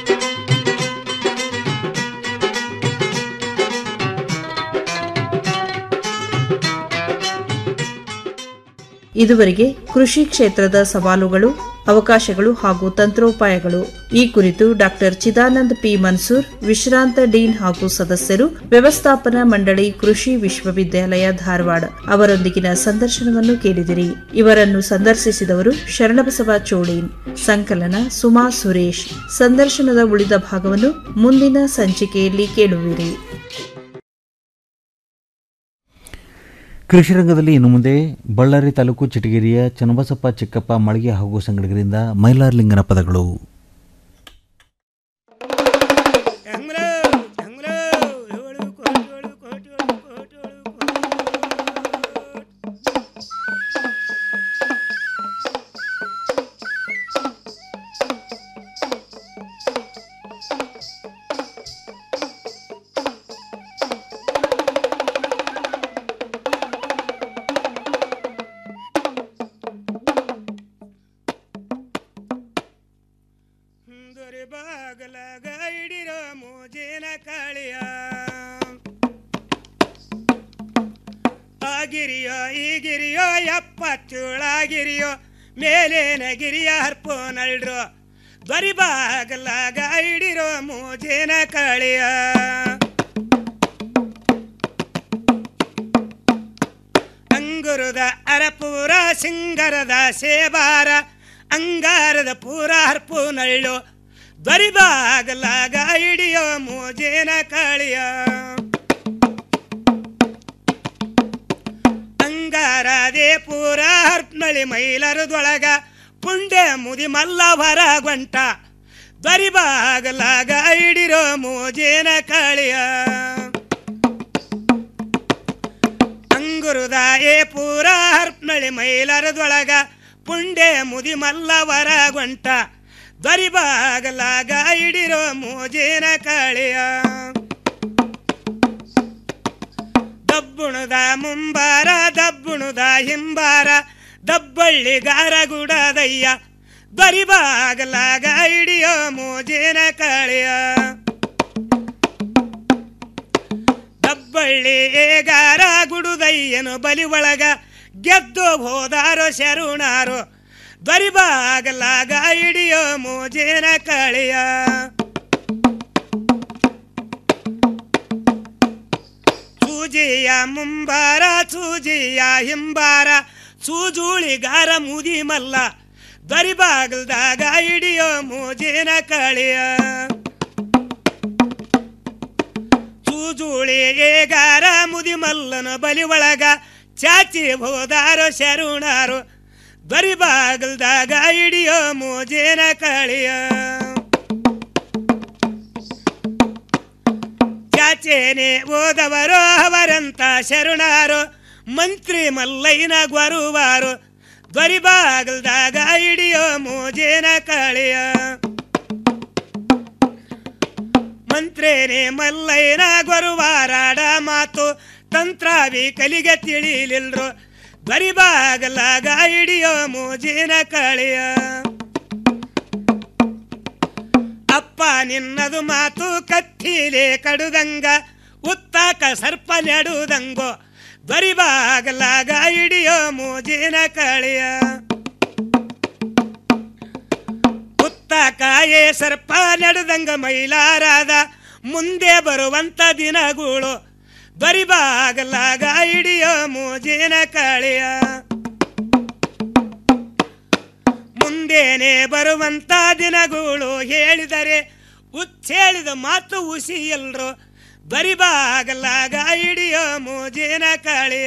ಇದುವರೆಗೆ ಕೃಷಿ ಕ್ಷೇತ್ರದ ಸವಾಲುಗಳು ಅವಕಾಶಗಳು ಹಾಗೂ ತಂತ್ರೋಪಾಯಗಳು ಈ ಕುರಿತು ಡಾಕ್ಟರ್ ಚಿದಾನಂದ್ ಪಿ ಮನ್ಸೂರ್ ವಿಶ್ರಾಂತ ಡೀನ್ ಹಾಗೂ ಸದಸ್ಯರು ವ್ಯವಸ್ಥಾಪನಾ ಮಂಡಳಿ ಕೃಷಿ ವಿಶ್ವವಿದ್ಯಾಲಯ ಧಾರವಾಡ ಅವರೊಂದಿಗಿನ ಸಂದರ್ಶನವನ್ನು ಕೇಳಿದಿರಿ ಇವರನ್ನು ಸಂದರ್ಶಿಸಿದವರು ಶರಣಬಸವ ಚೋಳೀನ್ ಸಂಕಲನ ಸುಮಾ ಸುರೇಶ್ ಸಂದರ್ಶನದ ಉಳಿದ ಭಾಗವನ್ನು ಮುಂದಿನ ಸಂಚಿಕೆಯಲ್ಲಿ ಕೇಳುವಿರಿ ಕೃಷಿ ರಂಗದಲ್ಲಿ ಇನ್ನು ಮುಂದೆ ಬಳ್ಳಾರಿ ತಾಲೂಕು ಚಿಟಗಿರಿಯ ಚನ್ನಬಸಪ್ಪ ಚಿಕ್ಕಪ್ಪ ಮಳಿಗೆ ಹಾಗೂ ಸಂಗಡಿಗರಿಂದ ಮೈಲಾರ್ಲಿಂಗನ ಪದಗಳು ಬಾಗಲಾಗ ಹಿಡಿರೋ ಮೋಜೇನ ಕಾಳಿಯ ಆಗಿರಿಯೋ ಈಗಿರಿಯೋ ಎಪ್ಪತ್ತೇಳಾಗಿರಿಯೋ ಮೇಲೇನ ಗಿರಿಯ ಹರ್ಪೋ ನಳ್ರು ದ್ವರಿ ಬಾಗಲಾಗ ಹಿಡಿರೋ ಮೋಜೇನ ಕಾಳಿಯ ಅಂಗುರದ ಅರಪೂರ ಸಿಂಗರದ ಸೇಬಾರ ಅಂಗಾರದ ಪೂರ ಹರ್ಪು ನಳ್ಳು ದ್ವರಿಬಾಗಲಾಗ ಹಿಡಿಯೋ ಮೋಜೇನ ಕಾಳಿಯ ಅಂಗಾರದೇ ಪೂರ ಹರ್ಪ್ನಳಿ ಮೈಲರದೊಳಗ ಪುಂಡೆ ಮುದಿ ಮಲ್ಲ ಹೊರಗೊಂಟ ದ್ವರಿಬಾಗಲಾಗ ಹಿಡಿರೋ ಮೋಜೇನ ಕಾಳಿಯ ಅಂಗುರದ ಏ ಪೂರ ಹರ್ಪ್ನಳಿ ಮೈಲರದೊಳಗ ಪುಂಡೆ ಮುದಿ ಮಲ್ಲ ಹೊರಗೊಂಟ ದ್ವರಿಬಾಗಲಾಗ ಹಿಡಿರೋ ಮೋಜೇನ ಕಾಳಿಯ ದಬ್ಬುಣದ ಮುಂಬಾರ ದಬ್ಬುಣದ ಹಿಂಬಾರ ದಬ್ಬಳ್ಳಿಗಾರ ಗುಡದಯ್ಯ ದ್ವರಿಬಾಗಲಾಗ ಹಿಡಿಯೋ ಮೋಜೇನ ಕಾಳಿಯ ದಬ್ಬಳ್ಳಿ ಏಗಾರ ಗುಡುದಯ್ಯನು ಬಲಿ ಒಳಗ ಗೆದ್ದು ಹೋದಾರೋ ಶರುಣಾರೋ ದ್ವರಿಬಾಗಲಾಗ ಹಿಡಿಯೋ ಮೋಜೇನ ಕಾಳಿಯ ಸೂಜಿಯ ಮುಂಬಾರ ಸೂಜಿಯ ಹಿಂಬಾರ ಸೂಜುಳಿಗಾರ ಮುದಿ ಮಲ್ಲ ದ್ವರಿಬಾಗಲ್ದಾಗ ಹಿಡಿಯೋ ಮೋಜೇನ ಕಾಳಿಯ ಸೂಜುಳಿ ಏಗಾರ ಮುದಿ ಮಲ್ಲನ ಬಲಿ ಒಳಗ ಚಾಚಿ ಹೋದಾರೋ ಶರುಣಾರೋ ದ್ವರಿಬಾಗಲ್ದಾಗ ಹಿಡಿಯೋ ಮೋಜೇನ ಕಾಳಿಯ ಚಾಚೇನೆ ಓದವರೋ ಅವರಂತ ಶರಣಾರೋ ಮಂತ್ರಿ ಮಲ್ಲಯ್ಯನ ಗ್ವರುವಾರು ದ್ವರಿಬಾಗಲ್ದಾಗ ಹಿಡಿಯೋ ಮೋಜೇನ ಕಾಳಿಯ ಮಂತ್ರೇನೆ ಮಲ್ಲಯ್ಯನ ಗೊರುವಾರಾಡ ಮಾತು ತಂತ್ರಾವಿ ಕಲಿಗೆ ತಿಳಿಲಿಲ್ರು ದ್ವರಿಬಾಗಲಾಗ ಹಿಡಿಯೋ ಮೋಜಿನ ಕಾಳಿಯ ಅಪ್ಪ ನಿನ್ನದು ಮಾತು ಕತ್ತಿಲೆ ಕಡುದಂಗ ಉತ್ತಾಕ ಸರ್ಪ ನೆಡುದಂಗೋ ಬರಿಬಾಗಲಾಗ ಹಿಡಿಯೋ ಮೂಜಿನ ಕಳಿಯ ಉತ್ತಾಕಾಯೇ ಸರ್ಪ ನಡೆದಂಗ ಮೈಲಾರಾದ ಮುಂದೆ ಬರುವಂತ ದಿನಗಳು ಬರಿಬಾಗಲಾಗ ಹಿಡಿಯೋ ಮೂಜಿನ ಕಳಿಯ ಮುಂದೇನೆ ಬರುವಂತ ದಿನಗಳು ಹೇಳಿದರೆ ಉಚ್ಚೇಳಿದ ಮಾತು ಉಸಿ ಎಲ್ರು ಬರಿಬಾಗಲಾಗ ಹಿಡಿಯೋ ಮೂಜಿನ ಕಳಿಯ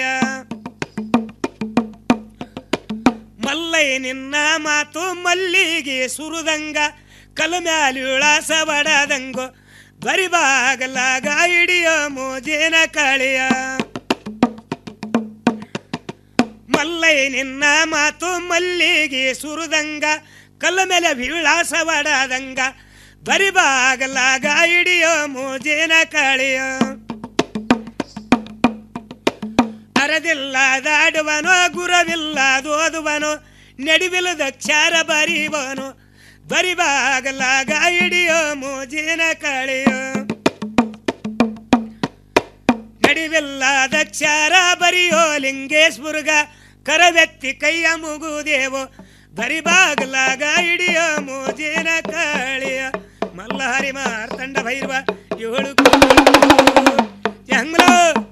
ಮಲ್ಲೈ ನಿನ್ನ ಮಾತು ಮಲ್ಲಿಗೆ ಸುರುದಂಗ ಕಲಮ್ಯಾಲಿಳಾಸ ಬಡದಂಗೋ ಬರಿಬಾಗಲಾಗ ಹಿಡಿಯೋ ಮೋಜಿನ ಕಳಿಯ ಮಲ್ಲೈ ನಿನ್ನ ಮಾತು ಮಲ್ಲಿಗೆ ಸುರುದಂಗ ಕಲ್ಲ ಮೇಲೆ ವಿಳಾಸ ಬಡದಂಗ ಬರಿಬಾಗಲಾಗ ಹಿಡಿಯೋ ಮೋಜಿನ ಕಳಿಯ ಅರದಿಲ್ಲದಾಡುವನೋ ಗುರವಿಲ್ಲದೋದುವನೋ ನಡಿವಿಲ್ಲದ ಕ್ಷಾರ ಬರಿವನು ಬರಿಬಾಗಲಾಗ ಹಿಡಿಯೋ ಮೋಜಿನ ಕಳೆಯೋ ನಡಿವಿಲ್ಲದ ಕ್ಷಾರ ಬರಿಯೋ ಲಿಂಗೇಶ್ವರ್ಗ ಕರವೆತ್ತಿ ಕೈಯ ಮುಗುದೇವೋ ಬರಿಬಾಗಲಾಗ ಹಿಡಿಯೋ ಮೋಜಿನ ಕಳೆಯ ಮಲ್ಲಹರಿ ಮಾರ್ತಂಡ ಭೈರವ ಏಳು ಹೆಂಗ್ಲೋ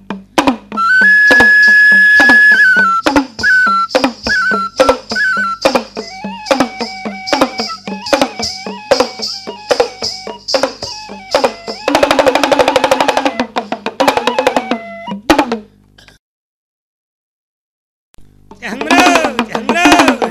ಹೆಂಗ್ಲೋ ಹೆಂಗ್ಲೋ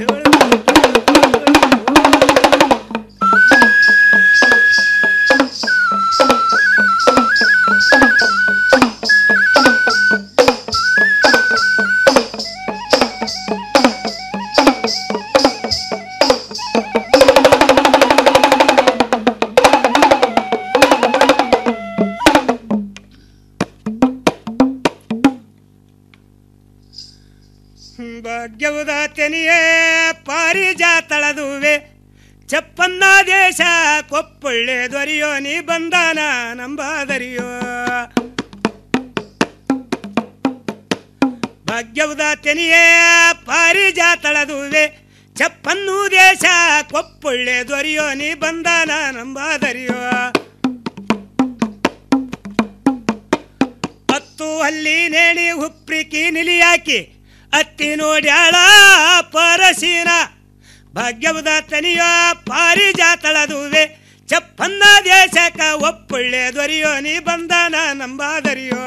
ಭಾಗ್ಯವುದ ತೆನಿಯೇ ಪಾರಿಜಾತಳದುವೆ ಚಪ್ಪನ್ನ ದೇಶ ಕೊಪ್ಪೊಳ್ಳೆ ದೊರೆಯೋ ನೀ ಬಂದಾನ ನಂಬಾದರಿಯೋ ಭಾಗ್ಯವುದ ತೆನಿಯೇ ಪಾರಿಜಾತಳದುವೆ ಚಪ್ಪನ್ನು ದೇಶ ಕೊಪ್ಪೊಳ್ಳೆ ದೊರೆಯೋ ನೀ ಬಂದಾನ ನಂಬಾದರಿಯೋ ಹತ್ತು ಹಲ್ಲಿ ನೇಣಿ ಹುಪ್ರಿಕಿ ನಿಲಿಯಾಕಿ ಅತ್ತಿ ನೋಡ್ಯಾಳ ಪರಶೀನ ಭಾಗ್ಯವುದ ತನಿಯ ಪಾರಿಜಾತಳದುವೆ ಚಪ್ಪನ್ನ ದೇಶಕ ಒಪ್ಪೊಳ್ಳೆ ದೊರೆಯೋ ನೀ ಬಂದಾನ ನಂಬಾದರಿಯೋ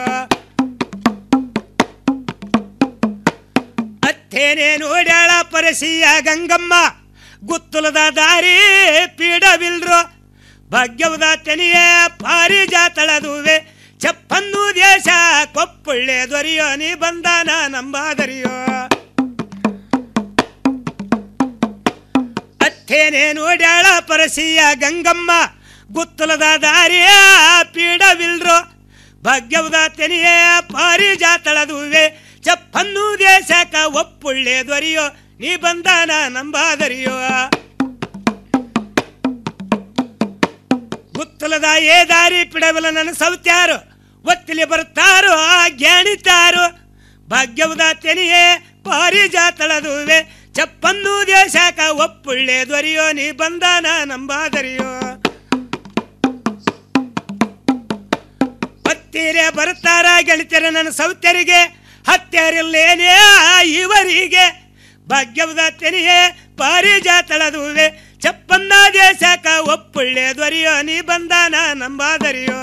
ಅತ್ತೇನೆ ನೋಡ್ಯಾಳ ಪರಶಿಯ ಗಂಗಮ್ಮ ಗುತ್ತುಲದ ದಾರಿ ಪೀಡವಿಲ್ರು ಭಾಗ್ಯವುದ ತೆನಿಯ ಪಾರಿಜಾತಳದುವೆ ಚಪ್ಪನ್ನು ದೇಶ ಕೊಪ್ಪೊಳ್ಳೆ ದೊರೆಯೋ ನೀ ಬಂದಾನ ನಂಬಾದರಿಯೋ ಅತ್ತೇನೆ ನೋಡ್ಯಾಳ ಪರಸಿಯ ಗಂಗಮ್ಮ ಗುತ್ತಲದ ದಾರಿಯ ಪೀಡವಿಲ್ರು ಭಾಗ್ಯವುದ ತೆನಿಯ ಪಾರಿಜಾತಳದುವೆ ಚಪ್ಪನ್ನು ದೇಶಕ ಒಪ್ಪುಳ್ಳೆ ದೊರೆಯೋ ನೀ ಬಂದಾನ ನಂಬಾದರಿಯೋ ಗುತ್ತಲದ ಏ ದಾರಿ ಪಿಡವಲ ನನ್ನ ಸೌತ್ಯಾರು ಒತ್ತಿಲಿ ಬರ್ತಾರೋ ಆ ಜ್ಞಾನಿತಾರು ಭಾಗ್ಯವುದ ತೆನಿಯೇ ಪಾರಿಜಾತಳದುವೆ ಚಪ್ಪನ್ನು ದೇಶಕ ಒಪ್ಪುಳ್ಳೆ ದೊರೆಯೋ ನೀ ಬಂದಾನ ನಂಬಾದರಿಯೋ ಹತ್ತಿರೆ ಬರ್ತಾರ ಗೆಳತಿಯರ ನನ್ನ ಸೌತ್ಯರಿಗೆ ಹತ್ಯರಿಲ್ಲೇನೇ ಇವರಿಗೆ ಭಾಗ್ಯವುದ ತೆನಿಯೇ ಪಾರಿಜಾತಳದುವೆ ಚಪ್ಪನ್ನ ದೇಶಕ ಒಪ್ಪುಳ್ಳೆ ದೊರೆಯೋ ನೀ ಬಂದಾನ ನಂಬಾದರಿಯೋ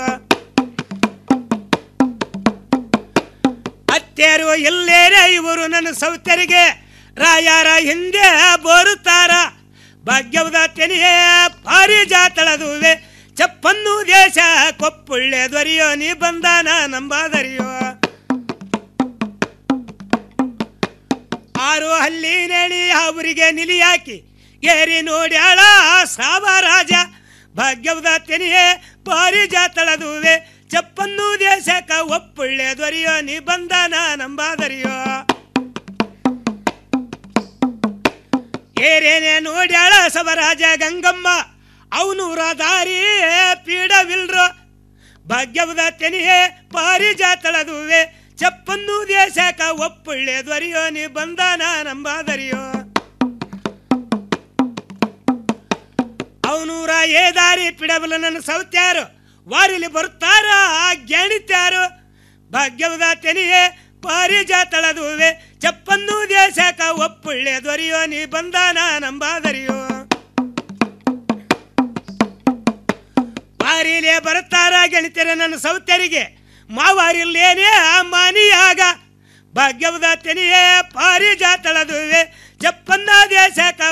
ಅತ್ಯರು ಎಲ್ಲೇರೆ ಇವರು ನನ್ನ ಸೌತ್ಯರಿಗೆ ರಾಯರ ಹಿಂದೆ ಬರುತ್ತಾರ ಭಾಗ್ಯವುದ ತೆನಿಯೇ ಪಾರಿಜಾತಳದುವೆ ಚಪ್ಪನ್ನು ದೇಶ ಕೊಪ್ಪುಳ್ಳೆ ದೊರೆಯೋ ನೀ ಬಂದಾನ ನಂಬಾದರಿಯೋ ಆರು ಹಲ್ಲಿ ನೇಳಿ ಅವರಿಗೆ ನಿಲಿಯಾಕಿ ಏರಿ ನೋಡ್ಯಾಳ ಸಾವರಾಜ ಭಾಗ್ಯವುದ ತೆನಿಯೇ ಪಾರಿಜಾತಳದುವೆ ಚಪ್ಪನ್ನು ದೇಶಕ ಒಪ್ಪುಳ್ಳೆ ದೊರೆಯೋ ನೀ ಬಂದಾನ ನಂಬಾದರಿಯೋ ಏರೇನೆ ನೋಡ್ಯಾಳ ಸವರಾಜ ಗಂಗಮ್ಮ ಅವನೂರ ದಾರಿ ಪೀಡವಿಲ್ರು ಭಾಗ್ಯವದ ತೆನಿಯೇ ಪಾರಿಜಾತಳದುವೆ ಚಪ್ಪನ್ನು ದೇಶಕ ಒಪ್ಪುಳ್ಳೆ ದ್ವರಿಯೋ ನೀ ಬಂದಾನ ನಂಬಾದರಿಯೋ ಅವನೂರ ಏ ದಾರಿ ಪಿಡಬಲ ನನ್ನ ಸೌತ್ಯಾರು ವಾರಿಲಿ ಬರುತ್ತಾರ ಜ್ಞಾನಿತ್ಯಾರು ಭಾಗ್ಯವದ ತೆನಿಯೇ ಪಾರಿಜಾತಳದುವೆ ಚಪ್ಪನ್ನು ದೇಶಕ ಒಪ್ಪುಳ್ಳೆ ದ್ವರಿಯೋ ನೀ ಬಂದಾನ ನಂಬಾದರಿಯೋ ಮಾರಿಲೇ ಬರುತ್ತಾರ ಗೆಳತಿಯರ ನನ್ನ ಸೌತ್ಯರಿಗೆ ಮಾವಾರಿಲ್ಲೇನೇ ಆ ಮಾನಿಯಾಗ ಭಾಗ್ಯವದ ತೆನಿಯೇ ಪಾರಿಜಾತಳದುವೆ ಚಪ್ಪನ್ನ ದೇಶಕ